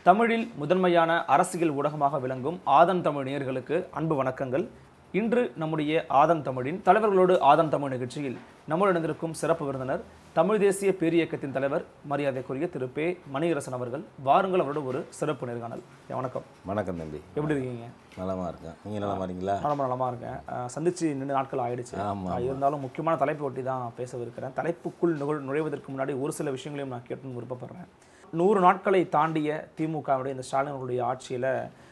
தமிழில் முதன்மையான அரசியல் ஊடகமாக விளங்கும் ஆதன் தமிழ் நேயர்களுக்கு அன்பு வணக்கங்கள் இன்று நம்முடைய ஆதன் தமிழின் தலைவர்களோடு ஆதன் தமிழ் நிகழ்ச்சியில் நம்முடன் இணைந்திருக்கும் சிறப்பு விருந்தினர் தமிழ் தேசிய பேரியக்கத்தின் தலைவர் மரியாதைக்குரிய திரு பே மணியரசன் அவர்கள் வாருங்கள் அவரோட ஒரு சிறப்பு நேர்காணல் ஐயா, வணக்கம் வணக்கம் தம்பி எப்படி இருக்கீங்க நலமா இருக்கேன் நீங்கள் நலமா இருக்கீங்களா ரொம்ப நலமா இருக்கேன் அஹ், சந்திச்சு ரெண்டு நாட்கள் ஆயிடுச்சு ஆமா, அஹ், இருந்தாலும் முக்கியமான தலைப்பு ஒட்டி தான் பேசவிருக்கிறேன் தலைப்புக்குள் நுழை நுழைவதற்கு முன்னாடி ஒரு சில விஷயங்களையும் நான் கேட்கணும்னு விருப்பப்படுறேன் நூறு நாட்களை தாண்டிய திமுகவுடைய இந்த ஸ்டாலின் அவர்களுடைய ஆட்சியில்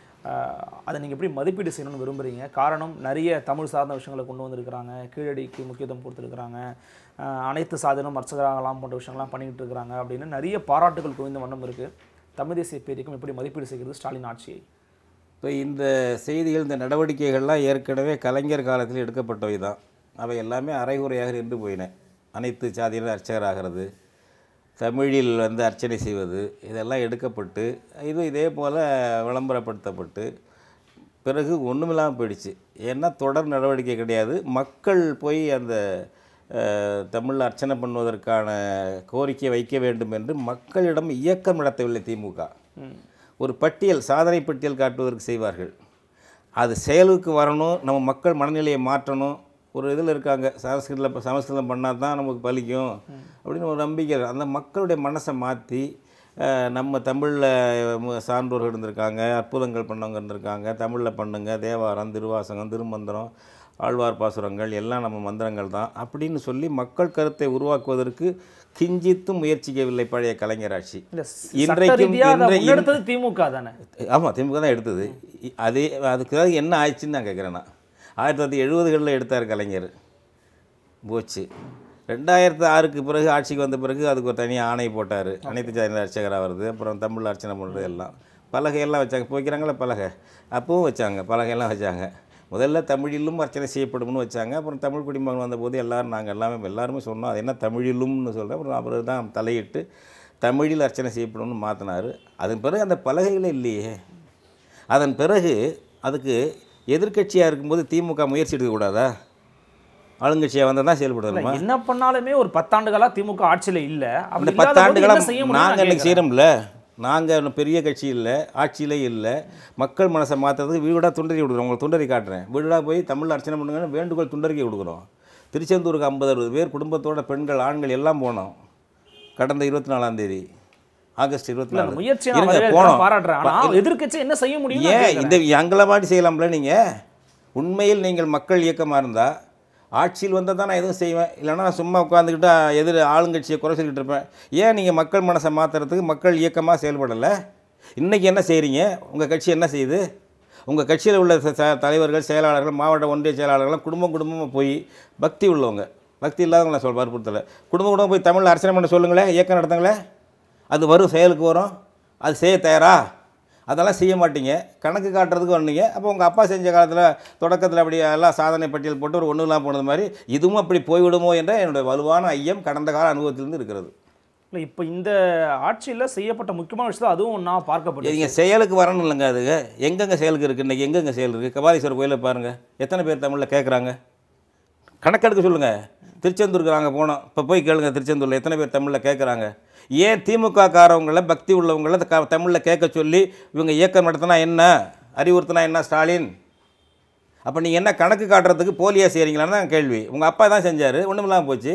அதை நீங்கள் எப்படி மதிப்பீடு செய்யணும்னு விரும்புகிறீங்க காரணம் நிறைய தமிழ் சார்ந்த விஷயங்களை கொண்டு வந்திருக்கிறாங்க கீழடிக்கு முக்கியத்துவம் கொடுத்துருக்குறாங்க அஹ், அனைத்து சாதனம் அர்ச்சகராகலாம் போன்ற விஷயங்கள்லாம் பண்ணிக்கிட்டு இருக்கிறாங்க அப்படின்னு நிறைய பாராட்டுகள் குவிந்த வண்ணம் இருக்குது தமிழ் தேசிய பேரிக்கும் எப்படி மதிப்பீடு செய்கிறது ஸ்டாலின் ஆட்சியை இப்போ இந்த செய்திகள் இந்த நடவடிக்கைகள்லாம் ஏற்கனவே கலைஞர் காலத்தில் எடுக்கப்பட்டவை தான் அவை எல்லாமே அரைகுறையாக நின்று போயின அனைத்து சாதியினர் அர்ச்சகராகிறது தமிழில் வந்து அர்ச்சனை செய்வது இதெல்லாம் எடுக்கப்பட்டு இது இதே போல் விளம்பரப்படுத்தப்பட்டு பிறகு ஒன்றுமில்லாமல் போயிடுச்சு ஏன்னா தொடர் நடவடிக்கை கிடையாது மக்கள் போய் அந்த அஹ், தமிழ் அர்ச்சனை பண்ணுவதற்கான கோரிக்கை வைக்க வேண்டும் என்று மக்களிடம் இயக்கம் நடத்தவில்லை திமுக ஒரு பட்டியல் சாதனை பட்டியல் காட்டுவதற்கு செய்வார்கள் அது செயலுக்கு வரணும் நம்ம மக்கள் மனநிலையை மாற்றணும் ஒரு இதில் இருக்காங்க சமஸ்கிருதத்தில் சமஸ்கிருதம் பண்ணால் தான் நமக்கு பலிக்கும் அப்படின்னு ஒரு நம்பிக்கை இருக்கு. அந்த மக்களுடைய மனசை மாற்றி நம்ம தமிழில் சான்றோர்கள் இருந்திருக்காங்க அற்புதங்கள் பண்ணவங்க இருந்திருக்காங்க தமிழில் பண்ணுங்க தேவாரம் திருவாசகம் திருமந்திரம் ஆழ்வார் பாசுரங்கள் எல்லாம் நம்ம மந்திரங்கள் தான் அப்படின்னு சொல்லி மக்கள் கருத்தை உருவாக்குவதற்கு கிஞ்சித்தும் முயற்சிக்கவில்லை பழைய கலைஞர் ஆட்சி இல்ல இன்றைக்கும் சட்ட ரீதியா அதை இன்றை- முன்னெடுத்தது திமுக தானே ஆமாம் திமுக தான் எடுத்தது இ- அதே அதுக்காக என்ன ஆயிடுச்சுன்னு நான் கேட்குறேன் நான் ஆயிரத்தி தொள்ளாயிரத்தி எழுபதுகளில் எடுத்தார் கலைஞர் போச்சு ரெண்டாயிரத்து ஆறுக்கு பிறகு ஆட்சிக்கு வந்த பிறகு அதுக்கு ஒரு தனி ஆணை போட்டார் அனைத்து ஜாதி அர்ச்சகராக வருது அப்புறம் தமிழ் அர்ச்சனை பண்ணுறது எல்லாம் பலகையெல்லாம் வச்சாங்க போய்க்கிறாங்களே பலகை அப்பவும் வச்சாங்க பலகையெல்லாம் வச்சாங்க முதல்ல தமிழிலும் அர்ச்சனை செய்யப்படும்னு வச்சாங்க அப்புறம் தமிழ் குடிமகன் வந்தபோது எல்லாரும் நாங்கள் எல்லாமே எல்லாருமே சொன்னோம் அது என்ன தமிழிலும்னு சொல்கிறேன் அப்புறம் அவர் தான் தலையிட்டு தமிழில் அர்ச்சனை செய்யப்படும்னு மாற்றினார் அதன் பிறகு அந்த பலகைகளே இல்லையே அதன் பிறகு அதுக்கு எதிர்க்கட்சியாக இருக்கும்போது திமுக முயற்சி எடுக்கக்கூடாதா ஆளுங்கட்சியாக வந்தால் தான் செயல்படணுமா என்ன பண்ணாலுமே ஒரு பத்தாண்டுகளா திமுக ஆட்சியில இல்ல அந்த அப்படி பத்தாண்டுகளா என்ன செய்ய முடியும் நாங்கள் நான் இன்னைக்கு செய்கிறோம்ல நாங்கள் பெரிய கட்சி இல்லை ஆட்சியிலே இல்லை மக்கள் மனசை மாற்றுறதுக்கு வீடாக துண்டறி கொடுக்குறோம் உங்களுக்கு துண்டறி காட்டுறேன் வீடாக போய் தமிழ் அர்ச்சனை பண்ணுங்கன்னு வேண்டுகோள் துண்டறிக்கை கொடுக்குறோம் திருச்செந்தூருக்கு ஐம்பது அறுபது பேர் குடும்பத்தோட பெண்கள் ஆண்கள் எல்லாம் போனோம் கடந்த இருபத்தி நாலாம் தேதி ஆகஸ்ட் இருபத்தி கேட்கிறேன். நாலு முயற்சியை நான் இருங்க, வரவேற்கிறேன், போனோம். பாராட்டுறேன் ஆனா எதிர்க்கட்சி என்ன செய்ய முடியும் ஏன் இந்த எங்களை மாதிரி செய்யலாம்ல நீங்கள் உண்மையில் நீங்கள் மக்கள் இயக்கமாக இருந்தால் ஆட்சியில் வந்தால் தான் நான் எதுவும் செய்வேன் இல்லைன்னா நான் சும்மா உட்காந்துக்கிட்டு எதிர் ஆளுங்கட்சியை குறை சொல்லிட்டு இருப்பேன் ஏன் நீங்கள் மக்கள் மனசை மாற்றுறதுக்கு மக்கள் இயக்கமாக செயல்படலை இன்றைக்கி என்ன செய்கிறீங்க உங்கள் கட்சி என்ன செய்யுது உங்கள் கட்சியில் உள்ள ச- ச- தலைவர்கள் செயலாளர்கள் மாவட்ட ஒன்றிய செயலாளர்கள்லாம் குடும்பம் குடும்பமாக போய் பக்தி உள்ளவங்க பக்தி இல்லாதவங்க நான் சொல் வற்புறுத்தலை குடும்பம் குடும்பம் போய் தமிழில் அர்ச்சனை பண்ண சொல்லுங்களேன் இயக்கம் நடத்துங்களேன் அது வரும் செயலுக்கு வரும் அது செய்ய தயாரா அதெல்லாம் செய்ய மாட்டீங்க கணக்கு காட்டுறதுக்கு வந்தீங்க அப்போ உங்கள் அப்பா செஞ்ச காலத்தில் தொடக்கத்தில் அப்படி எல்லாம் சாதனை பட்டியல் போட்டு ஒரு ஒன்றுலாம் போனது மாதிரி இதுவும் அப்படி போய்விடுமோ என்ற என்னுடைய வலுவான ஐயம் கடந்த கால அனுபவத்திலிருந்து இருக்கிறது இல்ல இப்ப இந்த ஆட்சியில செய்யப்பட்ட முக்கியமான விஷயம் அதுவும் நான் பார்க்கப்பட்டது நீங்கள் செயலுக்கு வரணும் இல்லைங்க அதுங்க எங்கெங்கே செயலுக்கு இருக்குது இன்றைக்கி எங்கெங்கே செயல் இருக்குது கபாலீஸ்வரர் கோயிலை பாருங்கள் எத்தனை பேர் தமிழில் கேட்குறாங்க கணக்கெடுக்க சொல்லுங்கள் திருச்செந்தூருக்கு நாங்கள் போனோம் இப்போ போய் கேளுங்க திருச்செந்தூரில் எத்தனை பேர் தமிழில் கேட்குறாங்க ஏன் திமுக காரவங்கள பக்தி உள்ளவங்கள க தமிழில் கேட்க சொல்லி இவங்க இயக்கம் நடத்தினா என்ன அறிவுறுத்தினா என்ன ஸ்டாலின் அப்போ நீங்கள் என்ன கணக்கு காட்டுறதுக்கு போலியாக செய்கிறீங்களான்னு தான் கேள்வி உங்கள் அப்பா தான் செஞ்சார் ஒன்றும் இல்லாமல் போச்சு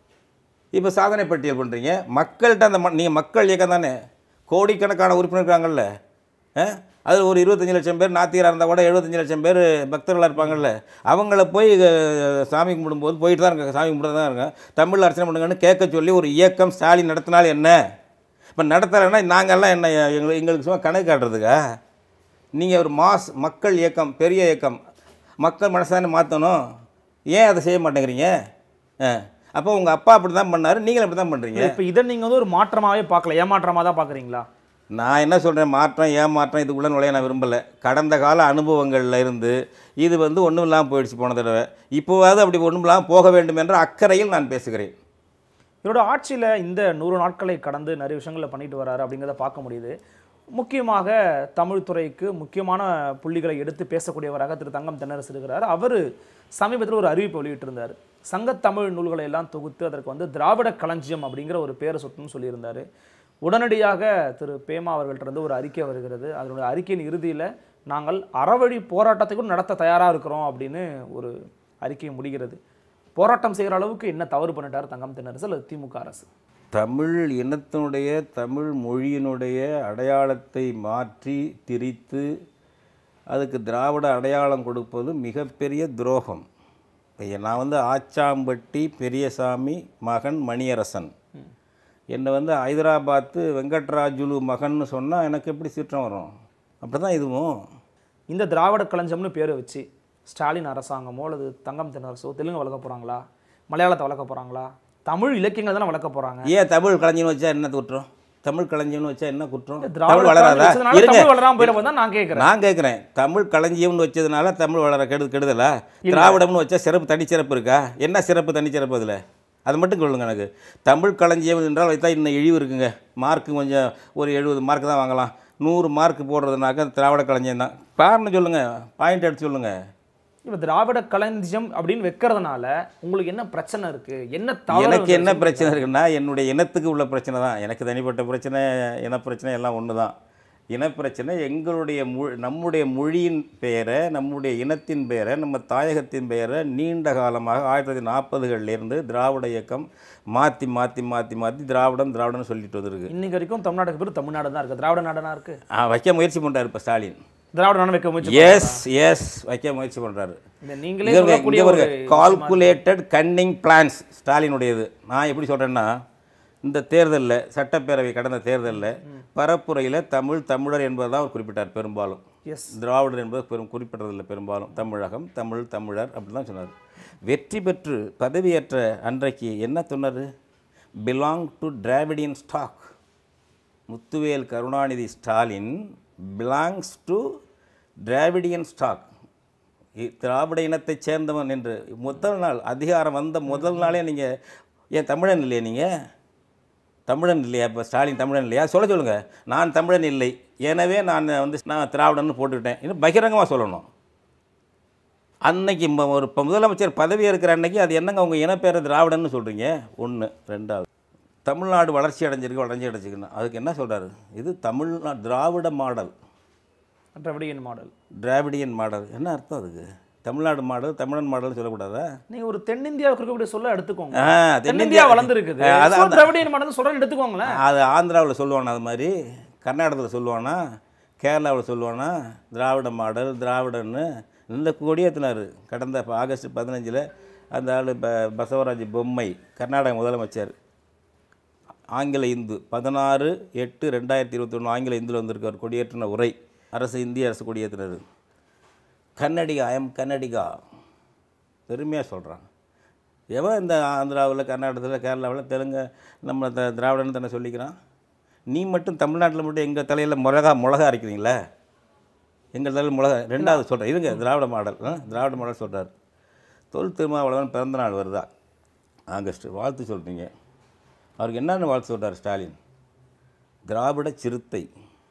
இப்போ சாதனை பட்டியல் பண்ணுறீங்க மக்கள்கிட்ட அந்த நீங்கள் மக்கள் இயக்கம் தானே கோடிக்கணக்கான உறுப்பினர் இருக்காங்கல்ல அதில் ஒரு இருபத்தஞ்சி லட்சம் பேர் நாத்திகராக இருந்தால் கூட எழுபத்தஞ்சு லட்சம் பேர் பக்தர்களாக இருப்பாங்கல்ல அவங்கள போய் அஹ், சாமி கும்பிடும்போது போயிட்டு தான் இருக்காங்க சாமி கும்பிட்டு தான் இருக்காங்க தமிழ் அர்ச்சனை பண்ணுங்கன்னு கேட்க சொல்லி ஒரு இயக்கம் ஸ்டாலின் நடத்தினால் என்ன இப்போ நடத்தலைன்னா நாங்கள்லாம் என்ன எங்களுக்கு எங்களுக்கு சும்மா கணக்கு காட்டுறதுக்கா நீங்கள் ஒரு மாஸ் மக்கள் இயக்கம் பெரிய இயக்கம் மக்கள் மனசானே மாற்றணும் ஏன் அதை செய்ய மாட்டேங்கிறீங்க ஆ அப்போ உங்கள் அப்பா அப்படி தான் பண்ணார் நீங்களும் அப்படி தான் பண்ணுறீங்க இப்ப இதை நீங்க வந்து ஒரு மாற்றமாவே பார்க்கல ஏமாற்றமா தான் பாக்குறீங்களா நான் என்ன சொல்கிறேன் மாற்றம் ஏமாற்றம் இதுக்குள்ளே நுழைய நான் விரும்பலை கடந்த கால அனுபவங்களில் இருந்து இது வந்து ஒன்றும் இல்லாமல் போயிடுச்சு போன தடவை இப்போவாவது அப்படி ஒன்றும் இல்லாமல் போக வேண்டும் என்ற அக்கறையில் நான் பேசுகிறேன் இவரோட ஆட்சியில இந்த நூறு நாட்களை கடந்து நிறைய விஷயங்களை பண்ணிட்டு வராரு அப்படிங்கிறத பார்க்க முடியுது முக்கியமாக தமிழ் துறைக்கு முக்கியமான புள்ளிகளை எடுத்து பேசக்கூடியவராக திரு தங்கம் தென்னரசு இருக்கிறார் அவர் சமீபத்தில் ஒரு அறிவிப்பு வெளியிட்டிருந்தார் சங்கத்தமிழ் நூல்களை எல்லாம் தொகுத்து அதற்கு வந்து திராவிட களஞ்சியம் அப்படிங்கிற ஒரு பேரை சொத்துன்னு சொல்லியிருந்தார் உடனடியாக திரு பேமா அவர்கள்ட்ட இருந்து ஒரு அறிக்கை வருகிறது அதனுடைய அறிக்கையின் இறுதியில் நாங்கள் அறவழி போராட்டத்தை கூட நடத்த தயாராக இருக்கிறோம் அப்படின்னு ஒரு அறிக்கை முடிகிறது போராட்டம் செய்கிற அளவுக்கு என்ன தவறு பண்ணிட்டார் தங்கம் தென்னரசு அல்லது திமுக அரசு தமிழ் இனத்தினுடைய தமிழ் மொழியினுடைய அடையாளத்தை மாற்றி திரித்து அதுக்கு திராவிட அடையாளம் கொடுப்பது மிகப்பெரிய துரோகம் இப்ப நான் வந்து ஆச்சாம்பட்டி பெரியசாமி மகன் மணியரசன் என்னை வந்து ஹைதராபாத்து வெங்கட்ராஜுலு மகன்னு சொன்னால் எனக்கு எப்படி சீற்றம் வரும் அப்படி தான் இதுவும் இந்த திராவிட களஞ்சம்னு பேரை வச்சு ஸ்டாலின் அரசாங்கமோ அல்லது தங்கம் தென்னரசோ தெலுங்கு வளர்க்க போகிறாங்களா மலையாளத்தை வளர்க்க போகிறாங்களா தமிழ் இலக்கியங்கள் தானே வளர்க்க போகிறாங்க ஏன் தமிழ் கலைஞன்னு வச்சா என்ன குற்றம் தமிழ் கலைஞன்னு வச்சா என்ன குற்றம் திராவிட தமிழ் வளராதா களஞ்சியம் வச்சதுனால இருங்க தமிழ் வளராம போயிடும் தான் நான் கேட்குறேன் நான் கேட்குறேன் தமிழ் களஞ்சியம்னு வச்சதுனால தமிழ் வளர கெடு கெடுதலா திராவிடம்னு வச்சா சிறப்பு தனிச்சிறப்பு இருக்கா என்ன சிறப்பு தனிச்சிறப்பு அதில் அது மட்டும் சொல்லுங்க எனக்கு தமிழ் களஞ்சியம் என்றால் வைத்தா இன்னும் இழிவு இருக்குங்க மார்க்கு கொஞ்சம் ஒரு எழுபது மார்க் தான் வாங்கலாம் நூறு மார்க் போடுறதுனாக்கா திராவிட களஞ்சியம் தான் காரணம் சொல்லுங்கள் பாயிண்ட் எடுத்து சொல்லுங்கள் இப்போ திராவிட களஞ்சியம் அப்படின்னு வைக்கிறதுனால உங்களுக்கு என்ன பிரச்சனை இருக்கு என்ன தவறு எனக்கு என்ன வந்துருச்சு? பிரச்சனை இருக்குன்னா என்னுடைய இனத்துக்கு உள்ள பிரச்சனை தான் எனக்கு தனிப்பட்ட பிரச்சனை இனப்பிரச்சனை எல்லாம் ஒன்று தான் இனப்பிரச்சனை எங்களுடைய மொ நம்முடைய மொழியின் பெயரை நம்முடைய இனத்தின் பெயரை நம்ம தாயகத்தின் பெயரை நீண்ட காலமாக ஆயிரத்தி தொள்ளாயிரத்தி நாற்பதுகள்லேருந்து திராவிட இயக்கம் மாற்றி மாற்றி மாற்றி மாற்றி திராவிடம் திராவிடம்னு சொல்லிட்டு வந்திருக்கு இன்னைக்கு வரைக்கும் தமிழ்நாட்டுக்கு பேர் தமிழ்நாடு தான் இருக்கு திராவிட நாடுனா இருக்கு ஆ, வைக்க முயற்சி பண்ணுறாரு இப்போ ஸ்டாலின் திராவிட நாடு வைக்க முயற்சி எஸ் எஸ் வைக்க முயற்சி பண்ணுறாரு இந்த நீங்களே சொல்லக்கூடிய ஒரு கால்குலேட்டட் கன்னிங் பிளான்ஸ் ஸ்டாலினுடையது நான் எப்படி சொல்கிறேன்னா இந்த தேர்தலில் சட்டப்பேரவை கடந்த தேர்தலில் பரப்புரையில் தமிழ் தமிழர் என்பதை தான் அவர் குறிப்பிட்டார் பெரும்பாலும் எஸ் திராவிடர் என்பது பெரும் குறிப்பிட்டதில்லை பெரும்பாலும் தமிழகம் தமிழ் தமிழர் அப்படி தான் சொன்னார் வெற்றி பெற்று பதவியேற்ற அன்றைக்கு என்ன சொன்னார் belong to Dravidian stock Muthuvel Karunanidhi Stalin belongs to Dravidian stock திராவிட இனத்தைச் சேர்ந்தவன் என்று முதல் நாள் அதிகாரம் வந்த முதல் நாளே நீங்கள் ஏன் தமிழன் இல்லையா நீங்கள் தமிழன் இல்லையா இப்போ ஸ்டாலின் தமிழன் இல்லையா சொல்ல சொல்லுங்கள் நான் தமிழன் இல்லை எனவே நான் வந்து நான் திராவிடன்னு போட்டுக்கிட்டேன் இன்னும் பகிரங்கமாக சொல்லணும் அன்னைக்கு ம- ஒரு இப்போ முதலமைச்சர் பதவி இருக்கிற அன்னைக்கு அது என்னங்க உங்கள் இனப்பேரை திராவிடன்னு சொல்கிறீங்க ஒன்று ரெண்டாவது தமிழ்நாடு வளர்ச்சி அடைஞ்சிருக்கு வளர்ச்சி அடைஞ்சிருக்குன்னு அதுக்கு என்ன சொல்கிறாரு இது தமிழ்நா திராவிட model Dravidian model Dravidian model என்ன அர்த்தம் அதுக்கு தமிழ்நாடு மாடல் தமிழன் மாடல் சொல்லக்கூடாதா நீங்க ஒரு தென்னிந்தியாவுக்கு இருக்கக்கூடிய சொல்ல எடுத்துக்கோங்க ஆ, தென்னிந்தியா தென்னிந்தியா வளர்ந்துருக்குது ஆ, அது So, அந்த- திராவிடியன் மாடல் சொல்றேன்னு எடுத்துக்கோங்களேன் அது ஆந்திராவில் சொல்லுவானா அது மாதிரி கர்நாடகத்தில் சொல்லுவானா கேரளாவில் சொல்லுவானா திராவிட மாடல் திராவிடன்னு இந்த கொடியேற்றினார் கடந்த இப்ப ஆகஸ்ட் பதினஞ்சில் அந்த ஆள் ப பசவராஜ் பொம்மை கர்நாடக முதலமைச்சர் ஆங்கில இந்து பதினாறு எட்டு ரெண்டாயிரத்தி இருபத்தொன்று ஆங்கில இந்துல வந்திருக்கார் கொடியேற்றின உரை அரசு இந்திய அரசு கொடியேற்றினது கன்னடிகா ஐ எம் கன்னடிகா பெருமையாக சொல்கிறான் எவன் இந்த ஆந்திராவில் கர்நாடகத்தில் கேரளாவில் தெலுங்கு நம்ம த திராவிடன்னு தானே சொல்லிக்கிறான் நீ மட்டும் தமிழ்நாட்டில் மட்டும் எங்கள் தலையில் மிளகா மிளகா அரைக்கிறீங்களா எங்கள் தலையில் மிளகா ரெண்டாவது சொல்கிறேன் இருங்க திராவிட மாடல் ஆ, திராவிட மாடல் சொல்கிறார் தொல் திருமாவளவன் பிறந்த நாள் வருதா ஆகஸ்ட் வாழ்த்து சொல்கிறீங்க அவருக்கு என்னென்னு வாழ்த்து சொல்கிறார் ஸ்டாலின் திராவிட சிறுத்தை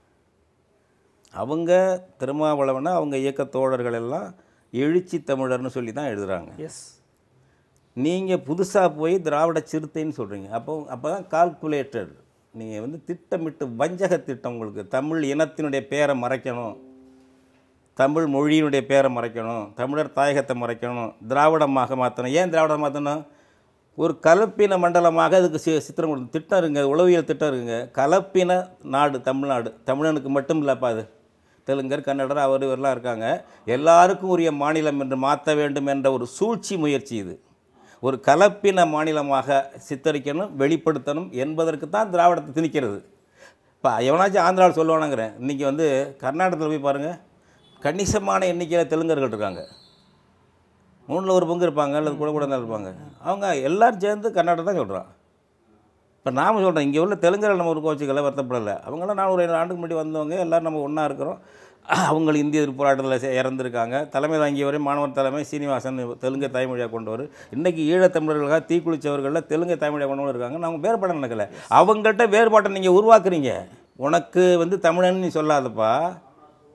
அவங்க திருமாவளவனை அவங்க இயக்க தோழர்கள் எல்லாம் எழுச்சி தமிழர்னு சொல்லி தான் எழுதுகிறாங்க எஸ் நீங்கள் புதுசாக போய் திராவிட சிறுத்தைன்னு சொல்கிறீங்க அப்போ அப்போ தான் கால்குலேட்டட் நீங்கள் வந்து திட்டமிட்டு வஞ்சக திட்டம் உங்களுக்கு தமிழ் இனத்தினுடைய பேரை மறைக்கணும் தமிழ் மொழியினுடைய பேரை மறைக்கணும் தமிழர் தாயகத்தை மறைக்கணும் திராவிடமாக மாற்றணும் ஏன் திராவிடம் மாற்றணும் ஒரு கலப்பின மண்டலமாக அதுக்கு சி சித்திரம் கொடுத்து திட்டம் இருங்க உளவியல் திட்டம் இருக்குங்க கலப்பின நாடு தமிழ்நாடு தமிழனுக்கு மட்டும் இல்லைப்பா அது தெலுங்கர் கன்னடர் அவர் இவரெல்லாம் இருக்காங்க எல்லாருக்கும் உரிய மாநிலம் என்று மாற்ற வேண்டும் என்ற ஒரு சூழ்ச்சி முயற்சி இது ஒரு கலப்பின மாநிலமாக சித்தரிக்கணும் வெளிப்படுத்தணும் என்பதற்கு தான் திராவிடத்தை திணிக்கிறது இப்போ எவனாச்சும் ஆந்திராவில் சொல்லுவானுங்கிறேன் இன்றைக்கி வந்து கர்நாடகத்தில் போய் பாருங்கள் கணிசமான எண்ணிக்கையில் தெலுங்கர்கள் இருக்காங்க மூணில் ஒரு பங்கு இருப்பாங்க அல்லது கூட கூட தான் இருப்பாங்க அவங்க எல்லாரும் சேர்ந்து கர்நாடகா தான் சொல்கிறான் இப்போ நாம சொல்கிறோம் இங்கே உள்ள தெலுங்கர்கள் நம்ம ஒரு கோச்சுக்கல வருத்தப்படலை அவங்களாம் நான் ஒரு ஐநூறு ஆண்டுக்கு முன்னாடி வந்தவங்க எல்லோரும் நம்ம ஒன்றா இருக்கிறோம் அவங்க இந்திய எதிர்ப்பு போராட்டத்தில் சே- இறந்துருக்காங்க தலைமை தாங்கியவரே மாணவர் தலைமை சீனிவாசன் தெலுங்கை தாய்மொழியாக கொண்டவர் இன்றைக்கி ஈழத்தமிழர்களுக்காக தீக்குளிச்சவர்களில் தெலுங்கை தாய்மொழியாக கொண்டவர் இருக்காங்க நம்ம வேறுபாடு நடக்கலை அவங்கள்ட்ட வேறுபாட்டை நீங்கள் உருவாக்குறீங்க உனக்கு வந்து தமிழன் நீ சொல்லாதப்பா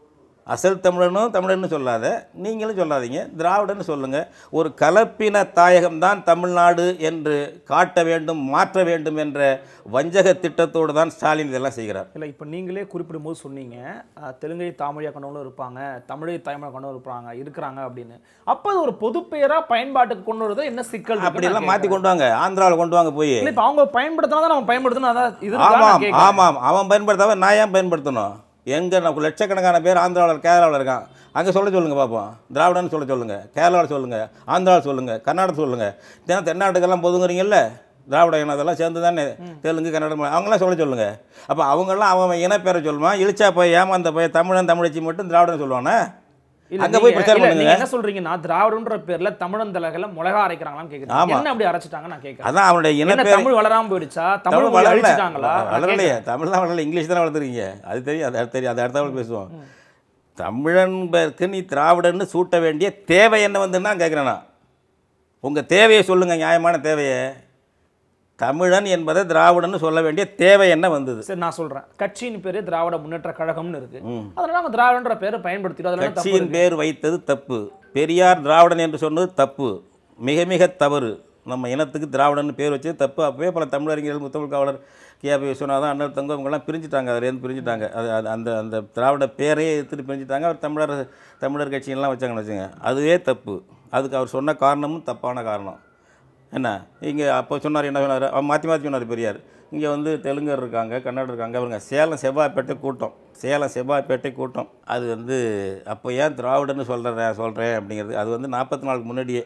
அசல் தமிழனும் தமிழன்னு சொல்லாத நீங்களும் சொல்லாதீங்க திராவிடன்னு சொல்லுங்கள் ஒரு கலப்பின தாயகம்தான் தமிழ்நாடு என்று காட்ட வேண்டும் மாற்ற வேண்டும் என்ற வஞ்சக திட்டத்தோடு தான் ஸ்டாலின் இதெல்லாம் செய்கிறார் இல்லை இப்போ நீங்களே குறிப்பிடும்போது சொன்னீங்க அஹ், தெலுங்கை தாமொழியாக கொண்டவங்களும் இருப்பாங்க தமிழை தாய்மொழி கொண்டவங்க இருப்பாங்க இருக்கிறாங்க அப்படின்னு அப்போ அது ஒரு பொதுப்பெயரா பயன்பாட்டுக்கு கொண்டு வரது என்ன சிக்கல் இருக்குன்னு அப்படியெல்லாம் நான் மாற்றி கொண்டு வாங்க ஆந்திராவில் கொண்டு வாங்க போய் இல்ல இப்ப அவங்க பயன்படுத்தினா தான் நம்ம பயன்படுத்தணும் அதான் இது இருக்கா நான் ஆமாம் கேட்கிறேன். ஆமாம் அவன் பயன்படுத்தாம நான் ஏன் பயன்படுத்தணும் எங்கே நமக்கு லட்சக்கணக்கான பேர் ஆந்திராவில் கேரளாவில் இருக்கான் அங்கே சொல்ல சொல்லுங்கள் பார்ப்போம் திராவிடன்னு சொல்ல சொல்லுங்கள் கேரளாவில் சொல்லுங்கள் ஆந்திராவில் சொல்லுங்கள் கர்நாடகத்தில் சொல்லுங்கள் தினம் தென்னாட்டுக்கெல்லாம் பொதுங்குறீங்கல்ல திராவிட இனம் அதெல்லாம் சேர்ந்து தானே தெலுங்கு கன்னடம் அவங்களாம் சொல்ல சொல்லுங்கள் அப்போ அவங்கெல்லாம் அவன் இனப்பேரை சொல்லுவான் இழிச்சா போய் ஏமாந்த போய் தமிழன் தமிழச்சி மட்டும் திராவிடன் சொல்லுவானே இல்ல, அங்கே போய் நீங்க- பிரச்சாரம் இல்ல, பண்ணுங்க நீங்க என்ன சொல்றீங்கன்னா திராவிடன்ற பேர்ல தமிழன் தலைகளை மிளகா அரைக்கிறாங்களான்னு கேக்குறேன் ஆமா. என்ன அப்படி அரைச்சிட்டாங்க நான் கேட்கறேன் அதான் அவனுடைய என்ன இனப்பேர் தமிழ் வளராம போயிடுச்சா தமிழ் தமிழ் மொழி வளரல அழிச்சிட்டாங்களா நான் வளரலையே தமிழ் தான் வளரல இங்கிலீஷ் தானே வளர்த்துறீங்க அது தெரியும் அது தெரியும் அது அடுத்த பேசுவோம் தமிழன்பருக்கு நீ திராவிடன்னு சூட்ட வேண்டிய தேவை என்ன வந்துன்னா கேட்குறேன் நான் உங்கள் தேவையை சொல்லுங்கள் நியாயமான தேவையை தமிழன் என்பதை திராவிடன்னு சொல்ல வேண்டிய தேவை என்ன வந்தது சரி நான் சொல்றேன் கட்சியின் பேரு திராவிட முன்னேற்ற கழகம்னு இருக்கு ம். அதனால அவங்க திராவிடன்ற பேரை பயன்படுத்திடும் அதனால தப்பு கட்சியின் பேர் வைத்தது தப்பு பெரியார் திராவிடன் என்று சொன்னது தப்பு மிக மிக தவறு நம்ம இனத்துக்கு திராவிடன்னு பேர் வச்சது தப்பு அப்பவே பல தமிழறிஞர்கள் முத்தமிழ் காவலர் கேபி விஸ்வநாதன் அண்ணல் தங்கம் இவங்கெல்லாம் பிரிஞ்சுட்டாங்க அதுலேருந்து பிரிஞ்சுட்டாங்க அது அது- அந்த அந்த திராவிட பேரையே எடுத்துட்டு பிரிஞ்சுட்டாங்க அவர் தமிழர் தமிழர் கட்சியெல்லாம் வச்சாங்கன்னு வச்சுங்க அதுவே தப்பு அதுக்கு அவர் சொன்ன காரணமும் தப்பான காரணம் என்ன இங்கே அப்போ சொன்னார் என்ன சொன்னார் அவர் மாற்றி மாற்றி சொன்னார் பெரியார் இங்கே வந்து தெலுங்கர் இருக்காங்க கன்னடர் இருக்காங்க அவருங்க சேலம் செவ்வாய்ப்பேட்டை கூட்டம் சேலம் செவ்வாய்ப்பேட்டை கூட்டம் அது வந்து அப்போ ஏன் திராவிடன்னு சொல்கிறேன் சொல்கிறேன் அப்படிங்கிறது அது வந்து நாற்பத்தி நாலுக்கு முன்னாடியே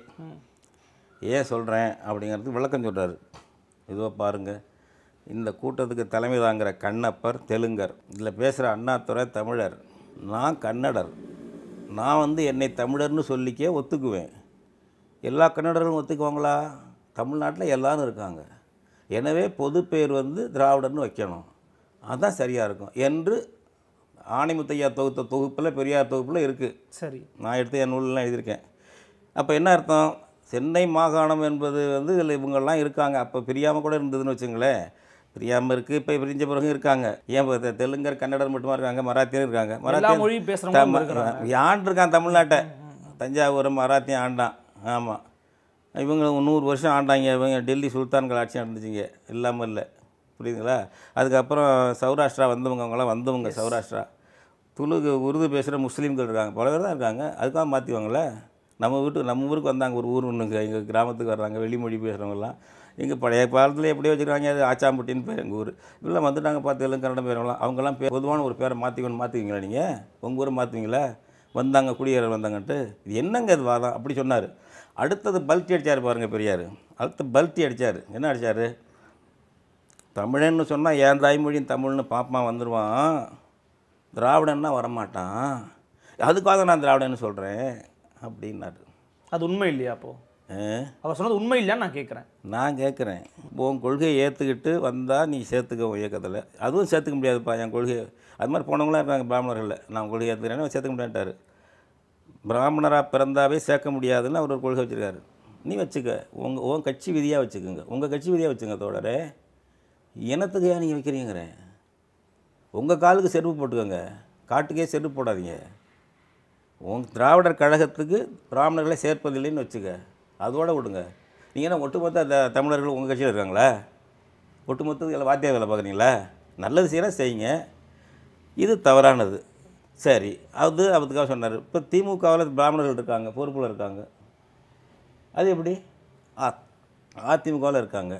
ஏன் சொல்கிறேன் அப்படிங்கிறதுக்கு விளக்கம் சொல்கிறாரு இதோ பாருங்கள் இந்த கூட்டத்துக்கு தலைமை தாங்கிற கண்ணப்பர் தெலுங்கர் இதில் பேசுகிற அண்ணாதுரை தமிழர் நான் கன்னடர் நான் வந்து என்னை தமிழர்னு சொல்லிக்க ஒத்துக்குவேன் எல்லா கன்னடர்களும் ஒத்துக்குவாங்களா தமிழ்நாட்டில் எல்லாரும் இருக்காங்க எனவே பொது பேர் வந்து திராவிடர்னு வைக்கணும் அதுதான் சரியாக இருக்கும் என்று ஆணைமுத்தையா தொகுத்த தொகுப்பில் பெரியார் தொகுப்பில் இருக்குது சரி நான் எடுத்து என் நூலெலாம் எழுதியிருக்கேன் அப்போ என்ன அர்த்தம் சென்னை மாகாணம் என்பது வந்து இதில் இவங்கெல்லாம் இருக்காங்க அப்போ பிரியாமல் கூட இருந்ததுன்னு வச்சுங்களேன் பிரியாமல் இருக்குது இப்போ பிரிஞ்ச பிறகு இருக்காங்க ஏன் இப்ப தெ- தெலுங்கர் கன்னடர் மட்டுமா இருக்காங்க மராத்தியர் இருக்காங்க எல்லா மராத்தியர் மொழி பேசுறவங்க இருக்கிறாங்க யான் இருக்கான் தமிழ்நாட்டை தஞ்சாவூர் மராத்தியம் ஆண்டான் ஆமாம் இவங்க நூறு வருஷம் ஆண்டாங்க இவங்க டெல்லி சுல்தான்கள் ஆட்சி நடந்துச்சுங்க இல்லாமல் இல்லை புரியுதுங்களா அதுக்கப்புறம் சௌராஷ்டிரா வந்தவங்க அவங்களாம் வந்தவங்க சௌராஷ்டிரா துளுக்கு உருது பேசுகிற முஸ்லீம்கள் இருக்காங்க பல பேர் தான் இருக்காங்க அதுக்காக மாற்றிவாங்களே நம்ம வீட்டுக்கு நம்ம ஊருக்கு வந்தாங்க ஒரு ஊர் ஒன்றுங்க எங்கள் கிராமத்துக்கு வர்றாங்க வெளிமொழி பேசுகிறவங்கலாம் எங்கள் பழைய காலத்தில் எப்படி வச்சுருக்காங்க அது ஆச்சாம்பட்டின்னு பேர் எங்கள் ஊர் இப்படிலாம் வந்துட்டாங்க பார்த்து எல்லாம் கன்னடம் பேரவங்களாம் அவங்கெல்லாம் பேர் பொதுவான ஒரு பேரை மாற்றிக்கணும் மாற்றுவீங்களா நீங்கள் உங்கள் ஊரை மாற்றுவீங்களா வந்தாங்க குடியேற வந்தாங்கன்ட்டு இது என்னங்க இது வாதம் அப்படி சொன்னார் அடுத்தது பல்ட்டி அடித்தார் பாருங்கள் பெரியார் அடுத்து பல்ட்டி அடித்தார் என்ன அடித்தார் தமிழன்னு சொன்னால் என் தாய்மொழியும் தமிழ்னு பாப்பான் வந்துடுவான் திராவிடன்னா வரமாட்டான் அதுக்காக நான் திராவிடன்னு சொல்கிறேன் அப்படின்னாரு அது உண்மை இல்லையா அப்போ ஆ? அவர் சொன்னது உண்மை இல்லையான்னு நான் கேட்குறேன் நான் கேட்குறேன் உன் கொள்கையை ஏற்றுக்கிட்டு வந்தால் நீ சேர்த்துக்க உன் இயக்கத்தில் அதுவும் சேர்த்துக்க முடியாதுப்பா என் கொள்கையை அது மாதிரி போனவங்களாம் இருக்காங்க பிராமணர்களில் நான் உன் கொள்கையை ஏற்றுக்கிறேன்னு சேர்த்துக்க முடியாட்டார் பிராமணராக பிறந்தாவே சேர்க்க முடியாதுன்னு அவர் ஒரு கொள்கை வச்சுருக்காரு நீ வச்சுக்க உங்கள் உன் கட்சி விதியாக வச்சுக்கோங்க உங்கள் கட்சி விதியாக வச்சுங்க தோழரே இனத்துக்கு ஏன் நீங்கள் வைக்கிறீங்கிறேன் உங்கள் காலுக்கு செருப்பு போட்டுக்கோங்க காட்டுக்கே செருப்பு போடாதீங்க உங்க திராவிடர் கழகத்துக்கு பிராமணர்களை சேர்ப்பதில்லைன்னு வச்சுக்க அதோட விடுங்க நீங்கள் என்ன ஒட்டுமொத்த த- தமிழர்கள் உங்கள் கட்சியில் இருக்காங்களா ஒட்டுமொத்த இதில் வாத்தியார் வேலை பார்க்குறீங்களா நல்லது செய்யலாம் செய்யுங்க இது தவறானது சரி அது அதுக்காக சொன்னார் இப்போ திமுகவில் பிராமணர்கள் இருக்காங்க பொறுப்பில் இருக்காங்க அது எப்படி ஆ அதிமுகவில் இருக்காங்க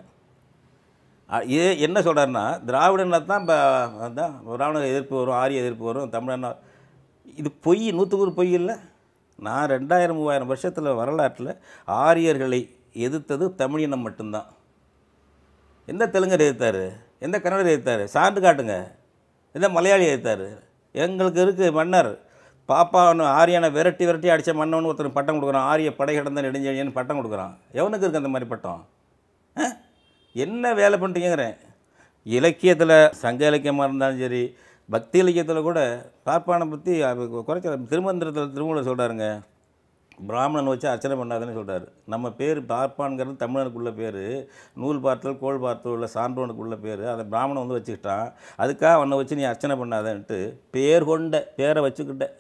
ஆ, இது என்ன சொல்கிறாருன்னா திராவிடன்னா தான் இப்போ அதான் பிராமணர் எதிர்ப்பு வரும் ஆரிய எதிர்ப்பு வரும் தமிழன்னா இது பொய் நூற்றுக்கு பொய் இல்லை நான் ரெண்டாயிரம் மூவாயிரம் வருஷத்தில் வரலாற்றில் ஆரியர்களை எதிர்த்தது தமிழினம் மட்டும்தான் எந்த தெலுங்கர் எதிர்த்தார் எந்த கன்னடர் எதிர்த்தார் சான்று காட்டுங்க எந்த மலையாளி எதிர்த்தார் எங்களுக்கு இருக்குது மன்னர் பாப்பாவன் ஆரியனை விரட்டி விரட்டி அடித்த மன்னவனு ஒருத்தர் பட்டம் கொடுக்குறான் ஆரிய படை கடந்த நெடுஞ்செழியன் பட்டம் கொடுக்குறான் எவனுக்கு இருக்குது அந்த மாதிரி பட்டம் ஆ? என்ன வேலை பண்ணுறீங்கிறேன் இலக்கியத்தில் சங்க இலக்கியமாக இருந்தாலும் சரி பக்தி இலக்கியத்தில் கூட பாப்பானை பற்றி குறைச்ச திருமந்திரத்தில் திருமூலர் சொல்கிறாருங்க பிராமணன் வச்சு அர்ச்சனை பண்ணாதுன்னு சொல்கிறாரு நம்ம பேர் பார்ப்பான்ங்கிறது தமிழனுக்குள்ள பேர் நூல் பார்த்தல் கோல் பார்த்தல் உள்ள சான்றோனுக்குள்ள பேர் அதை பிராமணன் வந்து வச்சுக்கிட்டான் அதுக்காக அவனை வச்சு நீ அர்ச்சனை பண்ணாதன்ட்டு பேர் கொண்ட பேரை வச்சுக்கிட்ட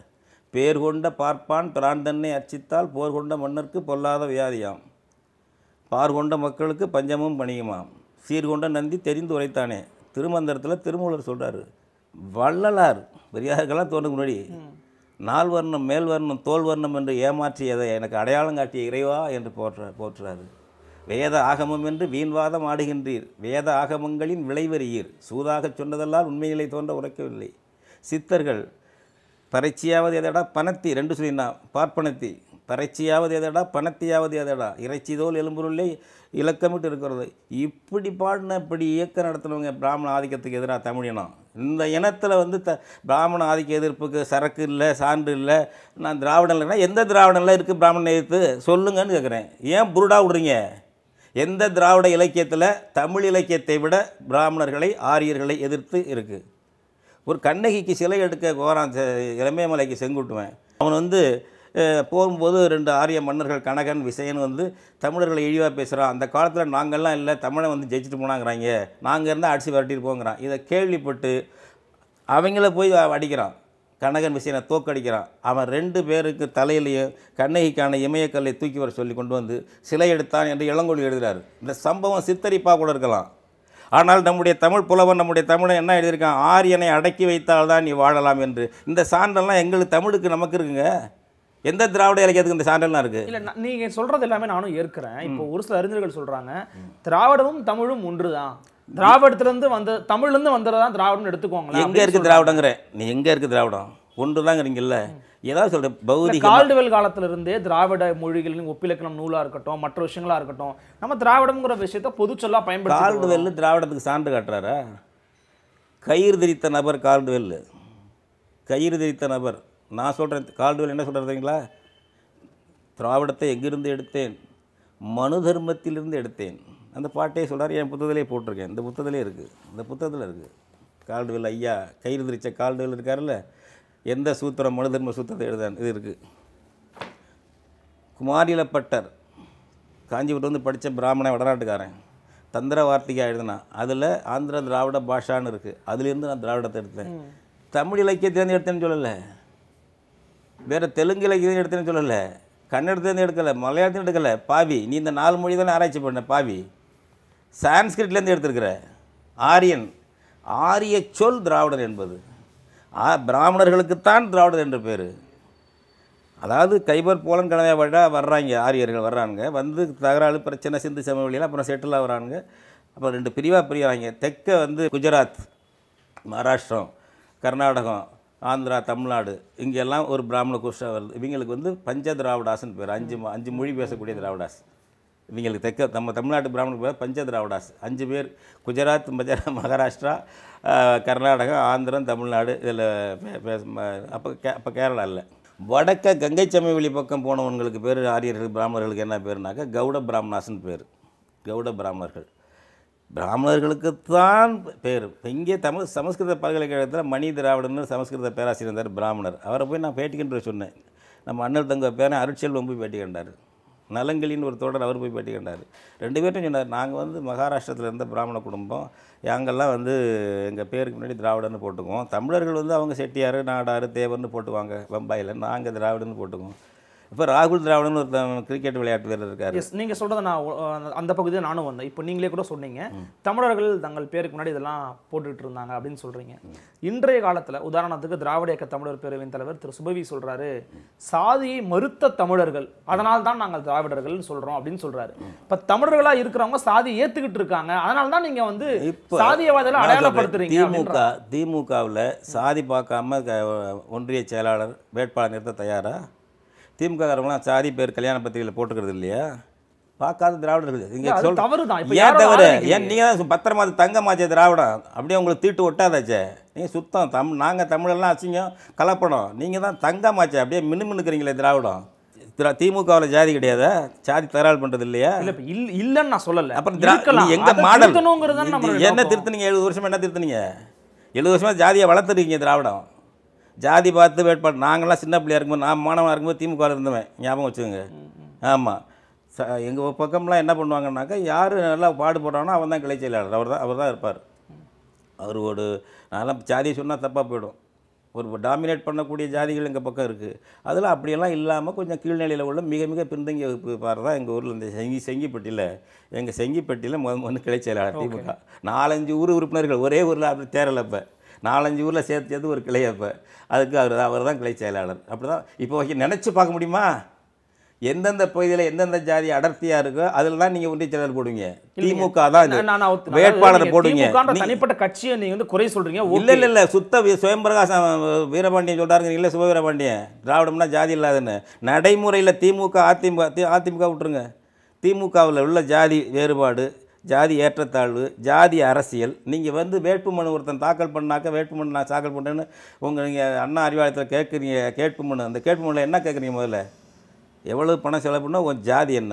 பேர் கொண்ட பார்ப்பான் பிரான் தன்னை அர்ச்சித்தால் போர் கொண்ட மன்னர்க்கு பொல்லாத வியாதியாம் பார் கொண்ட மக்களுக்கு பஞ்சமும் பணியுமாம் சீர்கொண்ட நந்தி தெரிந்து உரைத்தானே திருமந்திரத்தில் திருமூலர் சொல்றாரு வள்ளலார் பெரியாருக்கெல்லாம் தோணுக்கு முன்னாடி நால் வர்ணம் மேல் வர்ணம் தோல் வர்ணம் என்று ஏமாற்றியதை எனக்கு அடையாளம் காட்டிய இறைவா என்று போற்ற போற்றுறாரு வேத ஆகமம் என்று வீண்வாதம் ஆடுகின்றீர் வேத ஆகமங்களின் விளைவறியீர் சூதாகச் சொன்னதெல்லாம் உண்மையிலே தோன்ற உரைக்கவில்லை சித்தர்கள் பறைச்சியாவது எதடா பணத்தி ரெண்டு சொல்லினா பார்ப்பனத்தி பறைச்சியாவது எதடா பணத்தியாவது எதடா இறைச்சிதோல் எலும்புருளே இலக்கமிட்டு இருக்கிறது இப்படி பாடின இப்படி இயக்கம் நடத்துனவங்க பிராமண ஆதிக்கத்துக்கு எதிராக தமிழினம் இந்த இனத்தில் வந்து த பிராமண ஆதிக்க எதிர்ப்புக்கு சரக்கு இல்லை சான்று இல்லை நான் திராவிடம் இல்லைன்னா எந்த திராவிடம்லாம் இருக்குது பிராமண எதிர்த்து சொல்லுங்கன்னு கேட்குறேன் ஏன் புருடா விடுறீங்க எந்த திராவிட இலக்கியத்தில் தமிழ் இலக்கியத்தை விட பிராமணர்களை ஆரியர்களை எதிர்த்து இருக்குது ஒரு கண்ணகிக்கு சிலை எடுக்க போகிறான் இளமையமலைக்கு செங்குட்டுவன் அவன் வந்து அஹ், போகும்போது ரெண்டு ஆரிய மன்னர்கள் கனகன் விசயன் வந்து தமிழர்களை இழிவாக பேசுகிறான் அந்த காலத்தில் நாங்கள்லாம் இல்லை தமிழை வந்து ஜெயிச்சுட்டு போனாங்கிறாங்க நாங்கள் இருந்தால் அடிச்சு விரட்டிட்டு போங்கிறான் இதை கேள்விப்பட்டு அவங்கள போய் அவ- அடிக்கிறான் கனகன் விசயனை தோக்கடிக்கிறான் அவன் ரெண்டு பேருக்கு தலையிலையும் கண்ணகிக்கான இமயக்கல்லை தூக்கி வர சொல்லி கொண்டு வந்து சிலை எடுத்தான் என்று இளங்கொழி எழுதுகிறார் இந்த சம்பவம் சித்தரிப்பாக கூட இருக்கலாம் ஆனால் நம்முடைய தமிழ் புலவன் நம்முடைய தமிழன் என்ன எழுதியிருக்கான் ஆரியனை அடக்கி வைத்தால்தான் நீ வாழலாம் என்று இந்த சான்றெல்லாம் எங்களுக்கு தமிழுக்கு நமக்கு இருக்குங்க எந்த திராவிட இலக்கியத்துக்கு இந்த சான்றெல்லாம் இருக்குது இல்ல நான் நீங்க சொல்றது எல்லாமே நானும் ஏற்கிறேன் இப்போ ஒரு சில அறிஞர்கள் சொல்றாங்க திராவிடமும் தமிழும் ஒன்றுதான் திராவிடத்துல இருந்து வந்த தமிழ்ல இருந்து வந்ததான் திராவிடம் எடுத்துக்கோங்களேன் எங்கே இருக்குது திராவிடங்கிற நீ எங்கே இருக்குது திராவிடம் ஒன்று தாங்கிறீங்கல்ல ஏதாவது சொல்கிற பௌதிக கால்டுவெல் காலத்துல இருந்தே திராவிட மொழிகளின் ஒப்பிலக்கணம் நூலா இருக்கட்டும் மற்ற விஷயங்களா இருக்கட்டும் நம்ம திராவிடம்ங்கிற விஷயத்த பொதுச்சொல்லா பயன்படுத்தி கால்டுவெல் திராவிடத்துக்கு சான்று காட்டுறாரா கயிறு திரித்த நபர் கால்டுவெல் கயிறு திரித்த நபர் நான் சொல்கிறேன் கால்டுவெல் என்ன சொல்கிறீங்களா திராவிடத்தை எங்கிருந்து எடுத்தேன் மனு தர்மத்திலிருந்து எடுத்தேன் அந்த பாட்டே சொல்றாரு என் புத்தகத்திலே போட்டிருக்கேன் இந்த புத்தகத்திலே இருக்குது இந்த புத்தகத்தில் இருக்குது கால்டுவெல் ஐயா கயிறு திரிச்ச கால்டுவெல் இருக்காருல்ல எந்த சூத்திரம் மனு தர்ம சூத்திரத்தை எழுதான் இது இருக்குது குமாரிலப்பட்டர் காஞ்சிபுரம் வந்து படித்த பிராமண வடநாட்டுக்காரன் தந்திர வார்த்திகா எழுதினான் அதில் ஆந்திர திராவிட பாஷான்னு இருக்குது அதுலேருந்து நான் திராவிடத்தை எடுத்தேன் தமிழ் இலக்கியத்திலேருந்து எடுத்தேன்னு சொல்லலை வேறு தெலுங்கு இலக்கியம் எடுத்தேன்னு சொல்லலை கன்னடத்துலேருந்து எடுக்கலை மலையாளத்தையும் எடுக்கலை பாவி நீ இந்த நாலு மொழி தானே ஆராய்ச்சி பண்ண பாவி சான்ஸ்கிரிட்லேருந்து எடுத்திருக்கிற ஆரியன் ஆரிய சொல் திராவிடர் என்பது ஆ பிராமணர்களுக்குத்தான் திராவிடர் என்று பேர் அதாவது கைபர் போலன் கனவே வழி வர்றாங்க ஆரியர்கள் வர்றாங்க வந்து தகராறு பிரச்சனை சிந்து சமவெளியில் அப்புறம் செட்டில் வரானுங்க அப்புறம் ரெண்டு பிரிவாக பிரிவாங்க தெற்க வந்து குஜராத் மகாராஷ்டிரம் கர்நாடகம் ஆந்திரா தமிழ்நாடு இங்கெல்லாம் ஒரு பிராமண குஷ்டா வருது இவங்களுக்கு வந்து பஞ்ச திராவிடாஸ்னு பேர் அஞ்சு ம- அஞ்சு மொழி பேசக்கூடிய திராவிடாஸ் இவங்களுக்கு தெற்க நம்ம தமிழ்நாட்டு பிராமணருக்கு பேர் பஞ்ச திராவிடாஸ் அஞ்சு பேர் குஜராத் மஜ மகாராஷ்டிரா ஆஹ், கர்நாடகா ஆந்திரம் தமிழ்நாடு இதில் பேச அப்போ கே அப்போ கேரளா இல்லை வடக்க கங்கை சமவெளி பக்கம் போனவங்களுக்கு பேர் ஆரியர்கள் பிராமணர்களுக்கு என்ன பேருனாக்கா கவுட பிராமணாஸ்னு பேர் கவுட பிராமணர்கள் பிராமணர்களுக்கு தான் பேர் இங்கே தமிழ் சமஸ்கிருத பல்கலைக்கழகத்தில் மணி திராவிடன்னு சமஸ்கிருத பேராசிரியர் இருந்தார் பிராமணர் அவரை போய் நான் பேட்டி கண்டு சொன்னேன் நம்ம அண்ணல் தங்க பேரன் அருட்செல்வம் போய் பேட்டி கண்டார் நலங்களின்னு ஒரு தோழர் அவர் போய் பேட்டி கண்டார் ரெண்டு பேர்ட்டும் சொன்னார் நாங்கள் வந்து மகாராஷ்டிரத்தில் இருந்த பிராமண குடும்பம் நாங்கள்லாம் வந்து எங்கள் பேருக்கு முன்னாடி திராவிடன்னு போட்டுக்குவோம் தமிழர்கள் வந்து அவங்க செட்டியார் நாடார் தேவர்னு போட்டுவாங்க பம்பாயில் நாங்கள் திராவிடன்னு போட்டுக்குவோம் இப்போ ராகுல் திராவிடன்னு ஒரு கிரிக்கெட் விளையாட்டு வீரர் இருக்கார் எஸ் நீங்க சொல்றத நான் அஹ், அந்த பகுதியில் நானும் வந்தேன் இப்போ நீங்களே கூட சொன்னீங்க தமிழர்கள் தங்கள் பேருக்கு முன்னாடி இதெல்லாம் போட்டுட்டு இருந்தாங்க அப்படின்னு சொல்றீங்க இன்றைய காலத்துல உதாரணத்துக்கு திராவிட இயக்க தமிழர் பேரவையின் தலைவர் திரு சுபவி சொல்றாரு சாதியை மறுத்த தமிழர்கள் அதனால தான் நாங்கள் திராவிடர்கள் சொல்றோம் அப்படின்னு சொல்றாரு இப்ப தமிழர்களா இருக்கிறவங்க சாதி ஏத்துக்கிட்டு இருக்காங்க அதனால தான் நீங்க வந்து இப்போ சாதியவாதிகளை நான் அடையாளப்படுத்துறீங்க சொல்றேன், திமுக திமுகவில் சாதி பார்க்காம க- ஒன்றிய செயலாளர் வேட்பாளர் நிறுத்த தயாரா திமுக காரங்களாம் சாதி பேர் கல்யாண பத்திரிகையில் போட்டுக்கிறது இல்லையா பார்க்காத திராவிடர்கள் இங்கே அது சொல் தவறுதான். இப்ப ஏன் யாரும் தவறு ஆதரிக்கலையே. ஏன் நீங்கள் தான் பத்திரமாது தங்கமாச்சே திராவிடம் அப்படியே உங்களுக்கு தீட்டு ஒட்டாதாச்சே நீங்கள் சுத்தம் தம் நாங்கள் தமிழெல்லாம் அசிங்கம் கலப்படம் நீங்கள் தான் தங்கமாச்சே அப்படியே மினுமினுக்கிறீங்களே திராவிடம் திரா திமுகவில் ஜாதி கிடையாதா ஜாதி தரால் பண்ணுறது இல்லையா இல்ல இப்ப இல்ல இல்லன்னு நான் சொல்லல அப்புறம் திரா- இருக்கலாம். நீ எங்க அதை மாடல் திருத்தணுங்கிறது தான் நம்மளுடைய என்ன நோக்கம். திருத்துனீங்க எழுபது வருஷமா என்ன திருத்துனீங்க எழுபது வருஷமா ஜாதியை வளர்த்துருக்கீங்க திராவிடம் ஜாதி பார்த்து வேட்பாளர் நாங்களாம் சின்ன பிள்ளையா இருக்கும்போது நான் மாணவனாக இருக்கும்போது திமுக ல இருந்தவன் ஞாபகம் வச்சுக்கோங்க ஆமாம் ச எங்கள் பக்கம்லாம் என்ன பண்ணுவாங்கன்னாக்கா யார் நல்லா பாடுபடுறானோ அவன் தான் கிளை செயலாளர் அவர் தான் அவர் தான் இருப்பார் அவர் ஒரு நான்லாம் ஜாதியை சொன்னால் தப்பாக போயிடும் ஒரு டாமினேட் பண்ணக்கூடிய ஜாதிகள் எங்கள் பக்கம் இருக்குது அதில் அப்படியெல்லாம் இல்லாமல் கொஞ்சம் கீழ்நிலையில் உள்ள மிக மிக பின்தங்கிய வகுப்பு பாரு தான் எங்கள் ஊரில் இந்த செங்கி செங்கிப்பட்டியில் எங்கள் செங்கிப்பட்டியில் முத முதல்ல கிளை செயலாளர் திமுக நாலஞ்சு ஊர் உறுப்பினர்கள் ஒரே ஊரில் அப்படி தேரல அப்போ நாலஞ்சு ஊரில் சேர்த்து சேர்த்து ஒரு கிளை அப்போ அதுக்கு அவர் அவர் தான் கிளை செயலாளர் அப்படி தான் இப்போ நினச்சி பார்க்க முடியுமா எந்தெந்த பகுதியில் எந்தெந்த ஜாதி அடர்த்தியாக இருக்கோ அதில் தான் நீங்கள் ஒன்றிய செயலாளர் போடுவீங்க திமுக தான் இது. நான் நான் ஒத்து- வேட்பாளரை அதாவது போடுவீங்க திமுகன்ற நீ- தனிப்பட்ட கட்சியை நீங்க வந்து குறை சொல்றீங்க இல்ல okay. இல்ல இல்ல சுத்த வி- சுயம்பிரகாசம் வீரபாண்டியன் சொல்றாருங்க இல்ல சிவ வீரபாண்டியன் திராவிடம்னா ஜாதி இல்லாதுன்னு நடைமுறையில் திமுக அதிமுக தி- அதிமுக விட்டுருங்க திமுகவில் உள்ள ஜாதி வேறுபாடு ஜாதி ஏற்றத்தாழ்வு ஜாதி அரசியல் நீங்கள் வந்து வேட்புமனு ஒருத்தன் தாக்கல் பண்ணாக்க வேட்புமனு நான் தாக்கல் பண்ணுறேன்னு உங்கள் நீங்கள் அண்ணா அறிவாலயத்தில் கேட்குறீங்க கேட்புமனு அந்த கேட்புமனுல என்ன கேட்குறீங்க முதல்ல எவ்வளவு பணம் செலவு பண்ணால் உன் ஜாதி என்ன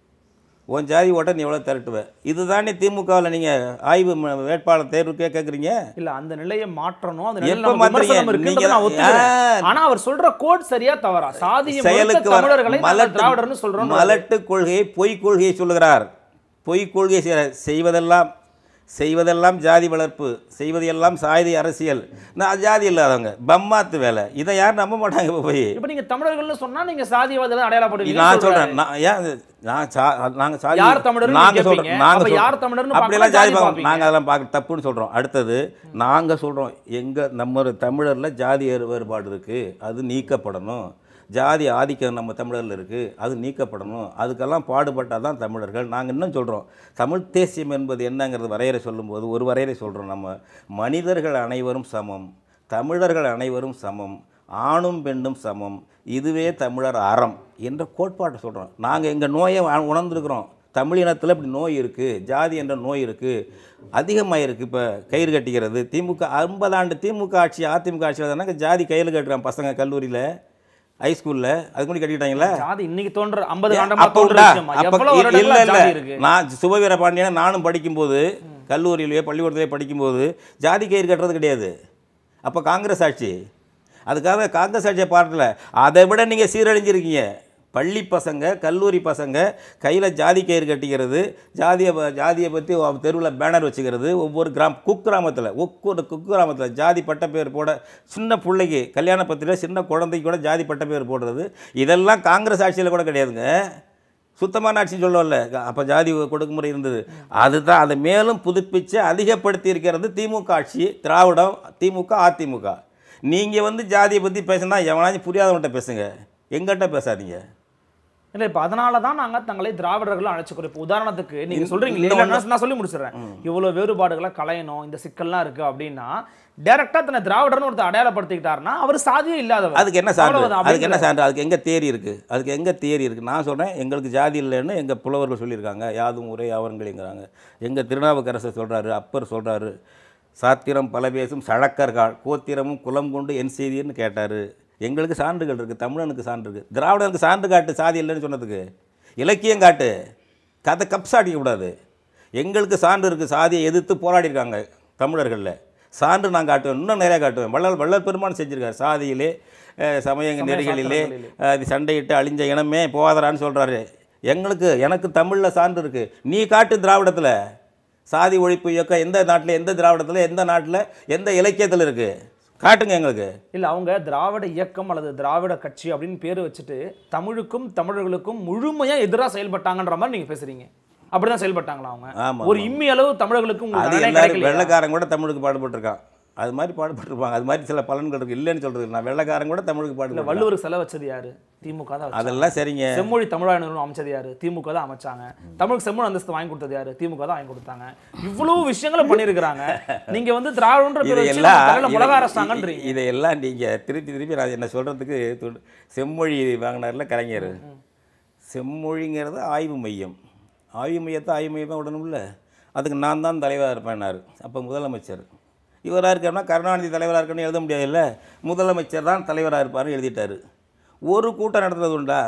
உன் ஜாதி ஓட்ட நீ எவ்வளோ திரட்டுவ இதுதானே திமுகவில் நீங்கள் ஆய்வு ம- வேட்பாளர் தேர்வுக்கே கேட்குறீங்க இல்ல அந்த நிலையை மாற்றணும் அந்த நிலையில எப்ப நமக்கு மாத்துறீங்க? விமர்சனம் இருக்குன்றதை நீங்க- நான் ஒத்துக்கிறேன் ஆ. ஆனா அவர் சொல்ற கோட் சரியா தவறா சாதிய செயலுக்கு மறுத்த வர தமிழர்களை நாங்க மலட்டு திராவிடர்னு சொல்றோம் மலட்டு கொள்கையை பொய் கொள்கையை சொல்லுகிறார் பொய் கொள்கையை செய்கிறார். செய்வதெல்லாம் செய்வதெல்லாம் ஜாதி வளர்ப்பு செய்வதெல்லாம் சாதி அரசியல் நான் ஜாதி இல்லாதவங்க பம்மாத்து வேலை இதை யாரும் நம்ப மாட்டாங்க இப்போ போய் இப்ப நீங்க தமிழர்கள்னு சொன்னா நீங்க சாதியவாதிகளை அடையாளப்படுவீங்க நான் சொல்றேன் நான் ஏன் இது- நான் சா நாங்கள் சாதி யார் தமிழர்னு நாங்க கேட்பீங்க. சொல்றோம் நாங்க அப்ப சொல்றோம். யார் தமிழர்னு அப்படியெல்லாம் பார்க்கணும், ஜாதி ஜாதி பார்க்க பார்ப்பீங்க. நாங்க அதெல்லாம் பார்க்க தப்புன்னு சொல்றோம் அடுத்தது நாங்க சொல்றோம் எங்க நம்ம ஒரு தமிழர்ல ஜாதி வேறு- வேறுபாடு இருக்கு அது நீக்கப்படணும் ஜாதி ஆதிக்கம் நம்ம தமிழர்ல இருக்கு அது நீக்கப்படணும் அதுக்கெல்லாம் பாடுபட்டால் தான் தமிழர்கள் நாங்கள் இன்னும் சொல்றோம் தமிழ் தேசியம் என்பது என்னங்கிறது வரையறை சொல்லும்போது ஒரு வரையறை சொல்றோம் நம்ம மனிதர்கள் அனைவரும் சமம் தமிழர்கள் அனைவரும் சமம் ஆணும் பெண்ணும் சமம் இதுவே தமிழர் அறம் என்ற கோட்பாட்டை சொல்கிறோம் நாங்கள் எங்கள் நோயை உண- உணர்ந்திருக்கிறோம் தமிழ் இனத்தில் இப்படி நோய் இருக்குது ஜாதி என்ற நோய் இருக்குது அதிகமாக இருக்குது இப்போ கயிறு கட்டிக்கிறது திமுக ஐம்பது ஆண்டு திமுக ஆட்சி அதிமுக ஆட்சியில் தானே ஜாதி கயிறு கட்டுறான் பசங்க கல்லூரியில் ஹைஸ்கூலில் அதுக்கு முன்னாடி கட்டிக்கிட்டாங்களா ஜாதி இன்னைக்கு தோன்ற 50 ஆண்டமா அப்போ தோன்ற உண்டா? விஷயமா அப்ப எவ்வளவு இல்ல, வருடங்களா இல்ல. ஜாதி இருக்கு நான் சுபவீர பாண்டியனை நானும் படிக்கும்போது கல்லூரியிலேயே பள்ளிக்கூடத்திலே படிக்கும்போது ஜாதி கயிறு கட்டுறது கிடையாது அப்போ காங்கிரஸ் ஆட்சி அதுக்காக காங்கிரஸ் ஆட்சியை பார்க்கல அதை விட நீங்கள் சீரழிஞ்சிருக்கீங்க பள்ளி பசங்க கல்லூரி பசங்க கையில் ஜாதி கயிறு கட்டிக்கிறது ஜாதியை ப- ஜாதியை பற்றி தெருவில் பேனர் வச்சுக்கிறது ஒவ்வொரு கிராம குக்கிராமத்தில் ஒவ்வொரு குக்கிராமத்தில் ஜாதி பட்ட பேர் போட சின்ன பிள்ளைக்கு கல்யாண பத்திரிகை சின்ன குழந்தைக்கு கூட ஜாதி பட்ட பேர் போடுறது இதெல்லாம் காங்கிரஸ் ஆட்சியில் கூட கிடையாதுங்க சுத்தமான ஆட்சி சொல்லல அப்போ ஜாதி கொடுக்குமுறை இருந்தது அதுதான் அதை மேலும் புதுப்பித்து அதிகப்படுத்தி இருக்கிறது திமுக ஆட்சி திராவிடம் திமுக அதிமுக நீங்கள் வந்து ஜாதியை பற்றி பேசினா எவனாச்சும் புரியாதவன்கிட்ட பேசுங்க எங்கிட்ட பேசாதீங்க இல்ல இப்ப அதனால தான் நாங்க தங்களை திராவிடர்கள் அழைச்சுக்கிறோம் இப்போ உதாரணத்துக்கு நீங்க இந்த- சொல்றீங்க இந்த இல்ல, ஒண்ணு- நான் நான் சொல்லி முடிச்சிடுறேன் இவ்வளவு வேறுபாடுகளை களையணும் இந்த சிக்கல்லாம் இருக்கு அப்படின்னா டைரக்டா தன்னை திராவிடர்னு ஒருத்தர் அடையாளப்படுத்திக்கிட்டாருன்னா அவர் சாதியே இல்லாதவர் அதுக்கு என்ன சான்று அவ்வளவுதான். அதுக்கு என்ன அப்படிங்கிற- சான்று அதுக்கு எங்கே தேரி இருக்குது அதுக்கு எங்கே தேரி இருக்குது நான் சொல்கிறேன் எங்களுக்கு ஜாதி இல்லைன்னு எங்கள் புலவர்கள் சொல்லியிருக்காங்க யாதும் ஒரே யாவருங்கிறாங்க எங்கள் திருநாவுக்கரசர் சொல்கிறாரு அப்பர் சொல்கிறாரு சாத்திரம் பல பேசும் சழக்கர்கள் கோத்திரமும் குலம் கொண்டு என் செய்தின்னு கேட்டார் எங்களுக்கு சான்றுகள் இருக்குது தமிழனுக்கு சான்று இருக்குது திராவிடனுக்கு சான்று காட்டு சாதி இல்லைன்னு சொன்னதுக்கு இலக்கியம் காட்டு கதை கப்ஸ் அடிக்கக்கூடாது எங்களுக்கு சான்று இருக்குது சாதியை எதிர்த்து போராடி இருக்காங்க தமிழர்களில் சான்று நான் காட்டுவேன் இன்னும் நிறையா காட்டுவேன் வள்ளல் வள்ளல் பெருமான் செஞ்சிருக்காரு சாதியிலே அஹ், சமய சமய நெறிகளிலே சாஸ்திரங்களிலே. அஹ், இது சண்டையிட்டு அழிஞ்ச இனமே போகாதரான்னு சொல்கிறாரு எங்களுக்கு எனக்கு தமிழில் சான்று இருக்குது நீ காட்டு திராவிடத்தில் சாதி ஒழிப்பு இயக்கம் எந்த நாட்டில் எந்த திராவிடத்தில் எந்த நாட்டில் எந்த இலக்கியத்தில் இருக்குது காட்டுங்க எங்களுக்கு இல்ல அவங்க திராவிட இயக்கம் அல்லது திராவிட கட்சி அப்படின்னு பேர் வச்சுட்டு தமிழுக்கும் தமிழர்களுக்கும் முழுமையா எதிரா செயல்பட்டாங்கன்ற மாதிரி நீங்க பேசுறீங்க அப்படிதான் செயல்பட்டாங்களா அவங்க ஆமா, ஒரு இம்மி அளவு தமிழர்களுக்கு உங்களுக்கு அது நன்மை எல்லாரும் கிடைக்கலையா? வெள்ளைக்காரன் கூட தமிழுக்கு பாடுபட்டிருக்கான் அது மாதிரி பாடுபட்டிருப்பாங்க அது மாதிரி சில பலன்கள் இருக்கு இல்லைன்னு சொல்றது நான் வெள்ளைக்காரன் கூட தமிழுக்கு இல்ல பாடுபட்டு வள்ளுவருக்கு செலவு வச்சது யாரு திமுக தான் வச்சாங்க. அதெல்லாம் சரிங்க செம்மொழி தமிழாயணும் அமைச்சது யாரு திமுக தான் அமைச்சாங்க தமிழுக்கு செம்மொழி அந்தஸ்து வாங்கி கொடுத்தது யாரு திமுக தான் வாங்கி கொடுத்தாங்க இவ்வளவு விஷயங்களை பண்ணியிருக்கிறாங்க நீங்க வந்து திராவிடன்ற பேர் வச்சு நம்ம தலையில இதையெல்லாம் மிளகா இதை- அரசாங்கன்றீங்க இதையெல்லாம் நீங்கள் திருப்பி திருப்பி நான் என்ன சொல்கிறதுக்கு செம்மொழி வாங்கினார்ல கலைஞர் செம்மொழிங்கிறது ஆய்வு மையம் ஆய்வு மையத்தை ஆய்வு மையமாக விடணும்ல அதுக்கு நான் தான் தலைவராக இருப்பேன்னாரு அப்போ முதலமைச்சர் இவராக இருக்கணும்னா கருணாநிதி தலைவராக இருக்கணும்னு எழுத முடியாதுல்ல முதலமைச்சர் தான் தலைவராக இருப்பார்னு எழுதிட்டாரு ஒரு கூட்டம் நடத்துறது உண்டா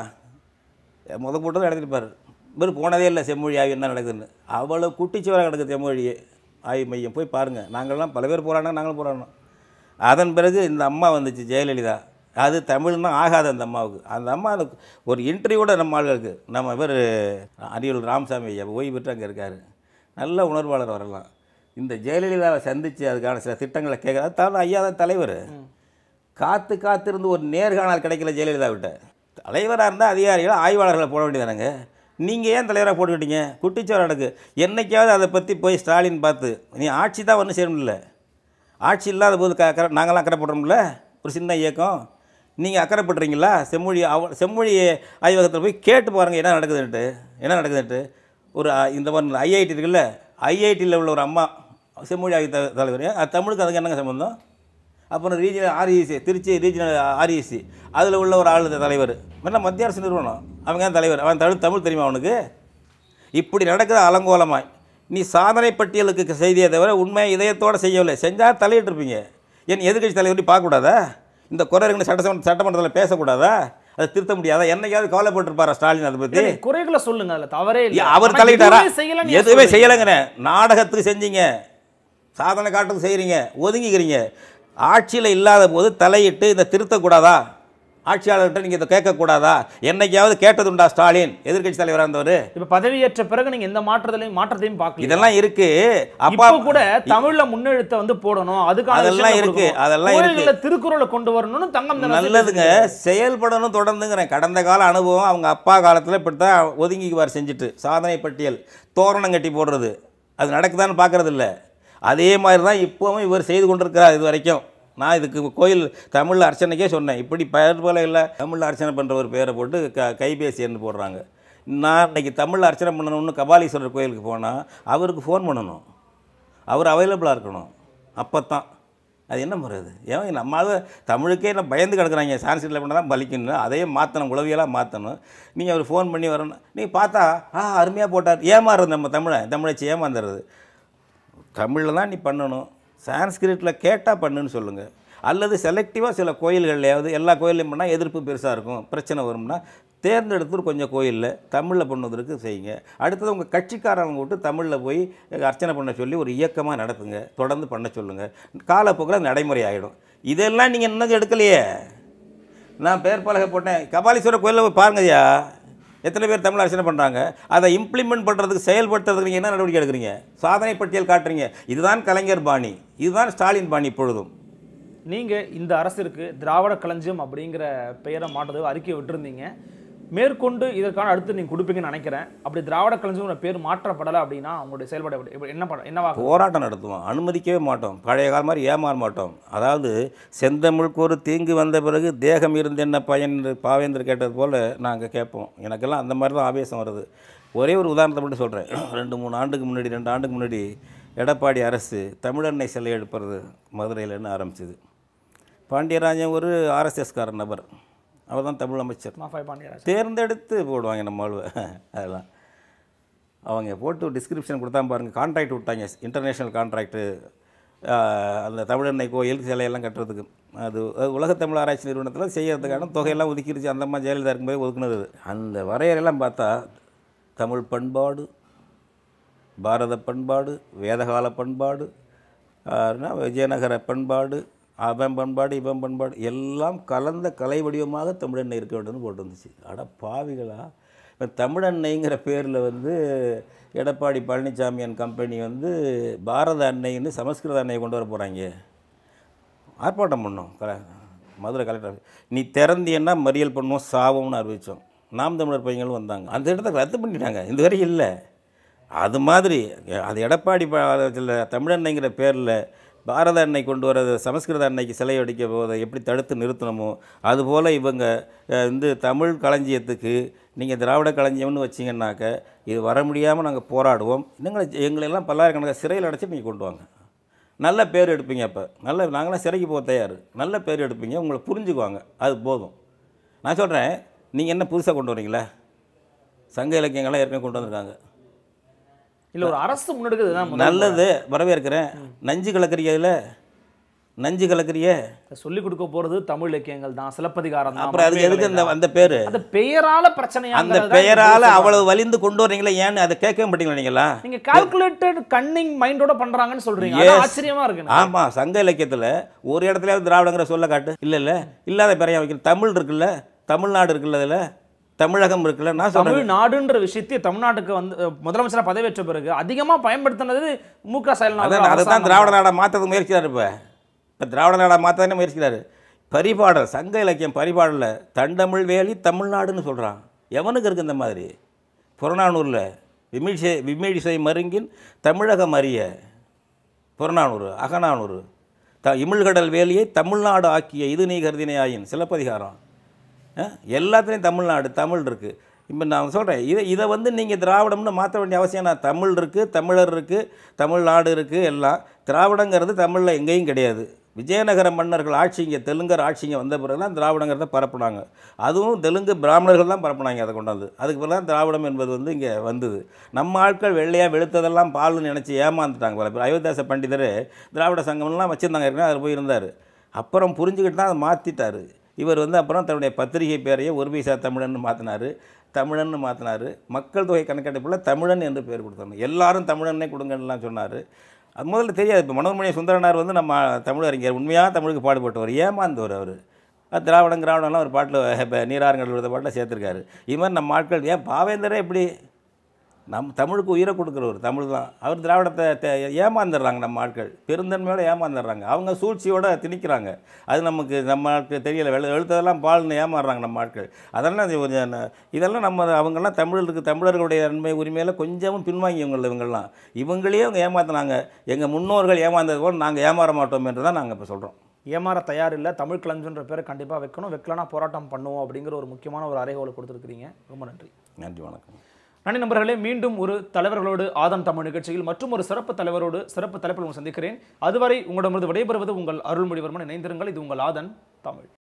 முத கூட்டம் நடத்திருப்பார் இவர் போனதே இல்லை செம்மொழி ஆய்வு என்ன நடக்குதுன்னு அவ்வளோ குட்டிச்சுவராக கிடக்குது செம்மொழி ஆய்வு மையம் போய் பாருங்கள் நாங்கள்லாம் பல பேர் போராடினா நாங்களும் போராடினோம் அதன் பிறகு இந்த அம்மா வந்துச்சு ஜெயலலிதா அது தமிழ்னா ஆகாது அந்த அம்மாவுக்கு அந்த அம்மா அது ஒரு இன்டர்வியூட நம்ம ஆளுகளுக்கு நம்ம இவர் அரியல் ராமசாமி ஐயா ஓய்வு பெற்று அங்கே இருக்கார் நல்ல உணர்வாளர் வரலாம் இந்த ஜெயலலிதாவை சந்தித்து அதுக்கான சில திட்டங்களை கேட்குறது தான் ஐயா தான் தலைவர் காத்து காத்திருந்து ஒரு நேர்காணல் கிடைக்கல ஜெயலலிதா விட்ட தலைவராக இருந்தால் அதிகாரிகள் ஆய்வாளர்களை போட வேண்டியதானங்க நீங்கள் ஏன் தலைவராக போட்டுக்கிட்டீங்க குட்டிச்சோர் நடக்கு என்னைக்காவது அதை பற்றி போய் ஸ்டாலின் பார்த்து நீ ஆட்சி தான் ஒன்றும் செய்யணும்ல ஆட்சி இல்லாத போது க அக்கறை நாங்களாம் அக்கறைப்படுறோம்ல ஒரு சின்ன இயக்கம் நீங்கள் அக்கறைப்படுறீங்களா செம்மொழி அவ செம்மொழி ஆய்வகத்தில் போய் கேட்டு பாருங்கள் என்ன நடக்குதுன்ட்டு என்ன நடக்குதுன்ட்டு ஒரு அ, இந்த மாதிரி ஐஐடி இருக்குல்ல ஐஐடியில் உள்ள ஒரு அம்மா செம்மொழி ஆய்வு த- தலைவர் அது தமிழுக்கு அதுக்கு என்னங்க சம்பந்தம் அப்புறம் regional REC Tiruchi regional REC அதில் உள்ள ஒரு ஆள் தலைவர் என்ன மத்திய அரசு நிறுவனம் அவங்க தான் தலைவர் அவன் தமிழ் தமிழ் தெரியுமா அவனுக்கு இப்படி நடக்குது அலங்கோலமாய் நீ சாதனை பட்டியலுக்கு செய்தியை தவிர உண்மையை இதயத்தோடு செய்யவில்லை செஞ்சால் தலையிட்டு இருப்பீங்க என் எதிர்க்கட்சி தலைவர் நீ பார்க்கக்கூடாதா இந்த குறை இருக்குன்னு சட்டசபை சட்டமன்றத்தில் பேசக்கூடாதா அதை திருத்த முடியாதா என்னைக்காவது கவலைப்பட்டிருப்பாரா ஸ்டாலின் அதை பற்றி இல்ல, குறைகளை சொல்லுங்க அதுல தவறே இல்ல ஏன் அவர் ஆனா தலையிட்டாரா எதுவுமே செய்யலைன்னு ஏன் எதுவுமே சொல்றீங்க? செய்யலைங்கிறேன் நாடகத்துக்கு செஞ்சீங்க சாதனை காட்டுறதுக்கு செய்கிறீங்க ஒதுங்கிக்கிறீங்க ஆட்சியில் இல்லாத போது தலையிட்டு இதை திருத்தக்கூடாதா ஆட்சியாளர்கிட்ட நீங்கள் இதை கேட்கக்கூடாதா என்னைக்காவது கேட்டதுண்டா ஸ்டாலின் எதிர்க்கட்சி தலைவராக இருந்தவர் இப்ப பதவியேற்ற பிறகு நீங்க எந்த மாற்றத்திலையும் மாற்றத்தையும் பார்க்கல இதெல்லாம் இருக்கு அப்பா இப்ப கூட தமிழ்ல முன்னெழுத்த வந்து போடணும் அதுக்கான அதெல்லாம் விஷயங்களை இருக்கு, கொடுக்கணும். அதெல்லாம் இருக்கு. கோயில்கள்ல திருக்குறளை கொண்டு வரணும்னு தங்கம் தென்னரசு நல்லதுங்க பேசியிருக்காரு. செயல்படணும் தொடர்ந்துங்கிறேன் கடந்த கால அனுபவம் அவங்க அப்பா காலத்தில் இப்படி தான் ஒதுங்கிக்குவார் செஞ்சுட்டு சாதனை பட்டியல் தோரணம் கட்டி போடுறது அது நடக்குதான்னு பார்க்கறது இல்ல அதே மாதிரி தான் இப்போவும் இவர் செய்து கொண்டிருக்கிறார் இது வரைக்கும் நான் இதுக்கு கோயில் தமிழ் அர்ச்சனைக்கே சொன்னேன் இப்படி பெயர் போல இல்லை தமிழ் அர்ச்சனை பண்ணுற ஒரு பேரை போட்டு க கைபேசி எண்ணு போடுறாங்க நான் இன்னைக்கு தமிழ் அர்ச்சனை பண்ணணும்னு கபாலீஸ்வரர் கோயிலுக்கு போனால் அவருக்கு ஃபோன் பண்ணணும் அவர் அவைலபிளாக இருக்கணும் அப்போ தான் அது என்ன முறை அது ஏன் நம்ம ஆளு தமிழுக்கே என்ன பயந்து கிடக்குறாங்க சான்ஸ்கிரிட்டில் பண்ணால் தான் பலிக்கணும் அதையே மாற்றணும் உளவியலாக மாற்றணும் நீங்கள் அவர் ஃபோன் பண்ணி வரணும் நீங்கள் பார்த்தா ஆ அருமையாக போட்டார் ஏமாறுறது நம்ம தமிழை தமிழச்சி ஏமாந்துடுறது தமிழில் தான் நீ பண்ணணும் சான்ஸ்கிரிட்டில் கேட்டால் பண்ணுன்னு சொல்லுங்கள் அல்லது செலக்டிவாக சில கோயில்கள்லையாவது எல்லா கோயில்லையும் பண்ணால் எதிர்ப்பு பெருசாக இருக்கும் பிரச்சனை வரும்னா தேர்ந்தெடுத்து கொஞ்சம் கோயிலில் தமிழில் பண்ணுவதற்கு செய்யுங்க அடுத்தது உங்கள் கட்சிக்காரங்க விட்டு தமிழில் போய் அர்ச்சனை பண்ண சொல்லி ஒரு இயக்கமாக நடத்துங்க தொடர்ந்து பண்ண சொல்லுங்கள் காலப்போக்கில் அது நடைமுறை ஆகிடும் இதெல்லாம் நீங்கள் இன்னும் எடுக்கலையே நான் பேர் பலகை போட்டேன் கபாலீஸ்வரர் கோயிலில் போய் பாருங்கய்யா எத்தனை பேர் தமிழ் அர்ச்சனை பண்ணுறாங்க அதை இம்ப்ளிமெண்ட் பண்ணுறதுக்கு செயல்படுத்துறதுக்கு நீங்கள் என்ன நடவடிக்கை எடுக்கிறீங்க சாதனை பட்டியல் காட்டுறீங்க இதுதான் கலைஞர் பாணி இதுதான் ஸ்டாலின் பாணி இப்பொழுதும் நீங்க இந்த அரசிற்கு திராவிட களஞ்சியம் அப்படிங்கிற பெயரை மாற்றதுக்கு அறிக்கை விட்டுருந்தீங்க மேற்கொண்டு இதற்கான அடுத்து நீங்க கொடுப்பீங்கன்னு நினைக்கிறேன் அப்படி திராவிட களஞ்சியம் பேர் மாற்றப்படலை அப்படின்னா உங்களுடைய செயல்பாடு எப்படி- எப்படி- என்ன பண்ண என்னவா போராட்டம் நடத்துவோம் அனுமதிக்கவே மாட்டோம் பழைய காலம் மாதிரி ஏமாற மாட்டோம் அதாவது செந்தமிழுக்கு ஒரு தீங்கு வந்த பிறகு தேகம் இருந்து என்ன பயன் என்று பாவேந்தர் கேட்டது போல் நாங்கள் கேட்போம் எனக்கெல்லாம் அந்த மாதிரி தான் ஆவேசம் வருது ஒரே ஒரு உதாரணத்தை மட்டும் சொல்கிறேன் ரெண்டு மூணு ஆண்டுக்கு முன்னாடி ரெண்டு ஆண்டுக்கு முன்னாடி எடப்பாடி அரசு தமிழன்னை சிலை எடுப்பது மதுரையிலன்னு ஆரம்பிச்சது பாண்டியராஜன் ஒரு ஆர்எஸ்எஸ்காரன் நபர் அவர் தான் தமிழ் அமைச்சர் மாஃபாய் பாண்டியராஜ் தேர்ந்தெடுத்து போடுவாங்க நம்ம ஆளுவ அதெல்லாம் அவங்க போட்டு டிஸ்கிரிப்ஷன் கொடுத்தா பாருங்கள் கான்ட்ராக்ட் விட்டாங்க இன்டர்நேஷ்னல் கான்ட்ராக்ட்டு அந்த தமிழன்னை கோயில் சிலையெல்லாம் கட்டுறதுக்கு அது அது உலகத் தமிழ் ஆராய்ச்சி நிறுவனத்தில் செய்யறதுக்கான தொகையெல்லாம் ஒதுக்கிருச்சு அந்த மாதிரி ஜெயலலிதா இருக்கும்போது ஒதுக்குனது அது. அந்த வரையறையெல்லாம் பார்த்தா தமிழ் பண்பாடு பாரத பண்பாடு வேதகால பண்பாடு ஆஹ் என்ன விஜயநகர பண்பாடு அவன் பண்பாடு இவன் பண்பாடு எல்லாம் கலந்த கலை வடிவமாக தமிழெண்ணெய் இருக்க வேண்டும்னு போட்டு வந்துச்சு அட பாவிகளா இப்போ தமிழெண்ணெய்ங்கிற பேரில் வந்து எடப்பாடி பழனிசாமி அண்ட் கம்பெனி வந்து பாரத அன்னைன்னு சமஸ்கிருத அன்னையை கொண்டு வர போகிறாங்க ஆர்ப்பாட்டம் பண்ணோம் கல மதுரை கலெக்டர் நீ திறந்தியன்னா மறியல் பண்ணுவோம் சாவோம்னு அறிவித்தோம் நாம் தமிழர் பையங்களும் வந்தாங்க அந்த இடத்த ரத்து பண்ணிட்டாங்க இந்த வரைக்கும் இல்லை அது மாதிரி அது எடப்பாடி ப- இதுல தமிழன்னைங்கிற பேரில் பாரத அன்னை கொண்டு வர சமஸ்கிருத அன்னைக்கு சிலை அடிக்க போதை எப்படி தடுத்து நிறுத்தணுமோ அதுபோல் இவங்க அஹ், வந்து தமிழ் களஞ்சியத்துக்கு நீங்கள் திராவிட களஞ்சியம்னு வச்சிங்கன்னாக்க இது வர முடியாமல் நாங்கள் போராடுவோம் எங்களை எங்களெல்லாம் பல்லாயிரக்கணக்கான சிறையில் அடைச்சி நீங்கள் கொண்டு வாங்க நல்ல பேர் எடுப்பீங்க அப்போ நல்ல நாங்களாம் சிறைக்கு போக தயார் நல்ல பேர் எடுப்பீங்க உங்களை புரிஞ்சுக்குவாங்க அது போதும் நான் சொல்கிறேன் நீங்கள் என்ன புதுசாக கொண்டு வரீங்களா சங்க இலக்கியங்கள்லாம் ஏற்கனவே கொண்டு வந்திருக்காங்க இல்ல ஒரு அரசு முன்னெடுக்கிறது தான் முதல் நல்லது வரவேற்கிறேன் நஞ்சு கலக்கறிய இதில் நஞ்சு கலக்கறிய சொல்லிக் கொடுக்க போறது தமிழ் இலக்கியங்கள் தான் சிலப்பதிகாரம் தான் அப்புறம் அதுக்கு எதுக்கு அந்த அந்த பேர் அந்த பெயரால பிரச்சனையா அந்த பெயரால் அவ்வளவு வலிந்து கொண்டு வர்றீங்களா ஏன்னு அதை கேட்கவே மாட்டீங்களா நீங்களா நீங்க கால்குலேட்டட் கன்னிங் மைண்டோட பண்றாங்கன்னு சொல்றீங்க அது Yes. ஆச்சரியமா இருக்கு எனக்கு. ஆமாம் சங்க இலக்கியத்தில் ஒரு இடத்துலயாவது திராவிடங்கிற சொல்ல காட்டு இல்லை இல்லை இல்லாத பெறையா வைக்கிற தமிழ் இருக்குல்ல தமிழ்நாடு இருக்குல்ல அதில் தமிழகம் இருக்குல்ல நான் சொல்கிறேன் தமிழ்நாடுன்ற விஷயத்தை தமிழ்நாட்டுக்கு வந்து அஹ், முதலமைச்சரா பதவியேற்ற பிறகு அதிகமா பயன்படுத்தினது மு க ஸ்டாலின் அவர்கள் அதான் அதை தான் அரசாங்கம். திராவிட நாடா மாற்றுறதுக்கு முயற்சிக்கிறார் இப்போ இப்போ திராவிட நாடா மாற்ற தானே முயற்சிக்கிறாரு பரிபாடல் சங்க இலக்கியம் பரிபாடலில் தண்டமிழ் வேலி தமிழ்நாடுன்னு சொல்கிறான் எவனுக்கு இருக்கு இந்த மாதிரி புறநானூரில் விமிழிசை விமிழிசை மருங்கின் தமிழகம் அறிய புறநானூறு அகநானூறு த இமிழ்கடல் வேலியை தமிழ்நாடு ஆக்கிய இது நீ கருதினையாயின் சிலப்பதிகாரம் அஹ், எல்லாத்துலேயும் தமிழ்நாடு தமிழ் இருக்குது இப்போ நான் சொல்கிறேன் இதை இதை வந்து நீங்கள் திராவிடம்னு மாற்ற வேண்டிய அவசியம் நான் தமிழ் இருக்குது தமிழர் இருக்குது தமிழ்நாடு இருக்குது எல்லாம் திராவிடங்கிறது தமிழில் எங்கேயும் கிடையாது விஜயநகர மன்னர்கள் ஆட்சி இங்கே தெலுங்கர் ஆட்சி இங்கே வந்த பிறகு தான் திராவிடங்கிறத பரப்புனாங்க அதுவும் தெலுங்கு பிராமணர்கள் தான் பரப்புனாங்க அதை கொண்டாந்து அதுக்கு பிறகு தான் திராவிடம் என்பது வந்து இங்கே வந்தது நம்ம ஆட்கள் வெள்ளையாக வெளுத்ததெல்லாம் பால்னு நினச்சி ஏமாந்துட்டாங்க பல பேர் அயோத்தியாச பண்டிதர் திராவிட சங்கம்லாம் வச்சுருந்தாங்க ஏற்கனவே அவர் போயிருந்தார் அப்புறம் புரிஞ்சுக்கிட்டு தான் அதை மாற்றிட்டார் இவர் வந்து அப்புறம் தன்னுடைய பத்திரிகை பேரையே ஒரு பைசா தமிழன்னு மாற்றினார் தமிழன்னு மாற்றினார் மக்கள் தொகை கணக்கெடுப்பில் தமிழன் என்று பேர் கொடுத்தாங்க எல்லாரும் தமிழனே கொடுங்கன்னுலாம் சொன்னார் அது முதல்ல தெரியாது இப்போ மனோன்மணி சுந்தரனார் வந்து நம்ம தமிழறிஞர் உண்மையாக தமிழுக்கு பாடுபட்டவர் ஏமாந்தவர் அவர் அது திராவிடம் திராவிடம்லாம் ஒரு பாட்டில் இப்போ நீராறுங்கள் எழுத பாட்டில் சேர்த்துருக்காரு இது மாதிரி நம்ம ஆட்கள் ஏன் பாவேந்தரே எப்படி நம் தமிழுக்கு உயிரை கொடுக்குறவர் தமிழ் தான் அவர் திராவிடத்தை தே- ஏமாந்துடுறாங்க நம்ம ஆட்கள் பெருந்தன்மையோட ஏமாந்துடுறாங்க அவங்க சூழ்ச்சியோட திணிக்கிறாங்க அது நமக்கு நம்ம ஆட்கள் தெரியல வெளு எழுத்ததெல்லாம் பால்னு ஏமாறுறாங்க நம்ம ஆட்கள் அதெல்லாம் இது ஒரு ந- இதெல்லாம் நம்ம அவங்கெல்லாம் தமிழருக்கு தமிழர்களுடைய நன்மை உரிமையில் கொஞ்சமும் பின்வாங்கியவங்க இவங்கெல்லாம் இவங்களே அவங்க ஏமாத்துனாங்க எங்கள் முன்னோர்கள் ஏமாந்தது போல் நாங்கள் ஏமாற மாட்டோம் என்று தான் நாங்கள் இப்போ சொல்கிறோம் ஏமாற தயார் இல்லை தமிழ் கலஞ்சுன்ற பேரை கண்டிப்பாக வைக்கணும் வைக்கலனா போராட்டம் பண்ணுவோம் அப்படிங்கிற ஒரு முக்கியமான ஒரு அறைகோலை கொடுத்துருக்கிறீங்க ரொம்ப நன்றி நன்றி வணக்கம் நன்றி நண்பர்களே மீண்டும் ஒரு தலைவர்களோடு ஆதம் தமிழ் நிகழ்ச்சியில் மற்றும் ஒரு சிறப்பு தலைவரோடு சிறப்பு தலைப்பில் உங்களை சந்திக்கிறேன் அதுவரை உங்களிடமிருந்து விடைபெறுவது உங்கள் அருள்மொழிவர்மன் இணைந்திருங்கள் இது உங்கள் ஆதன் தமிழ்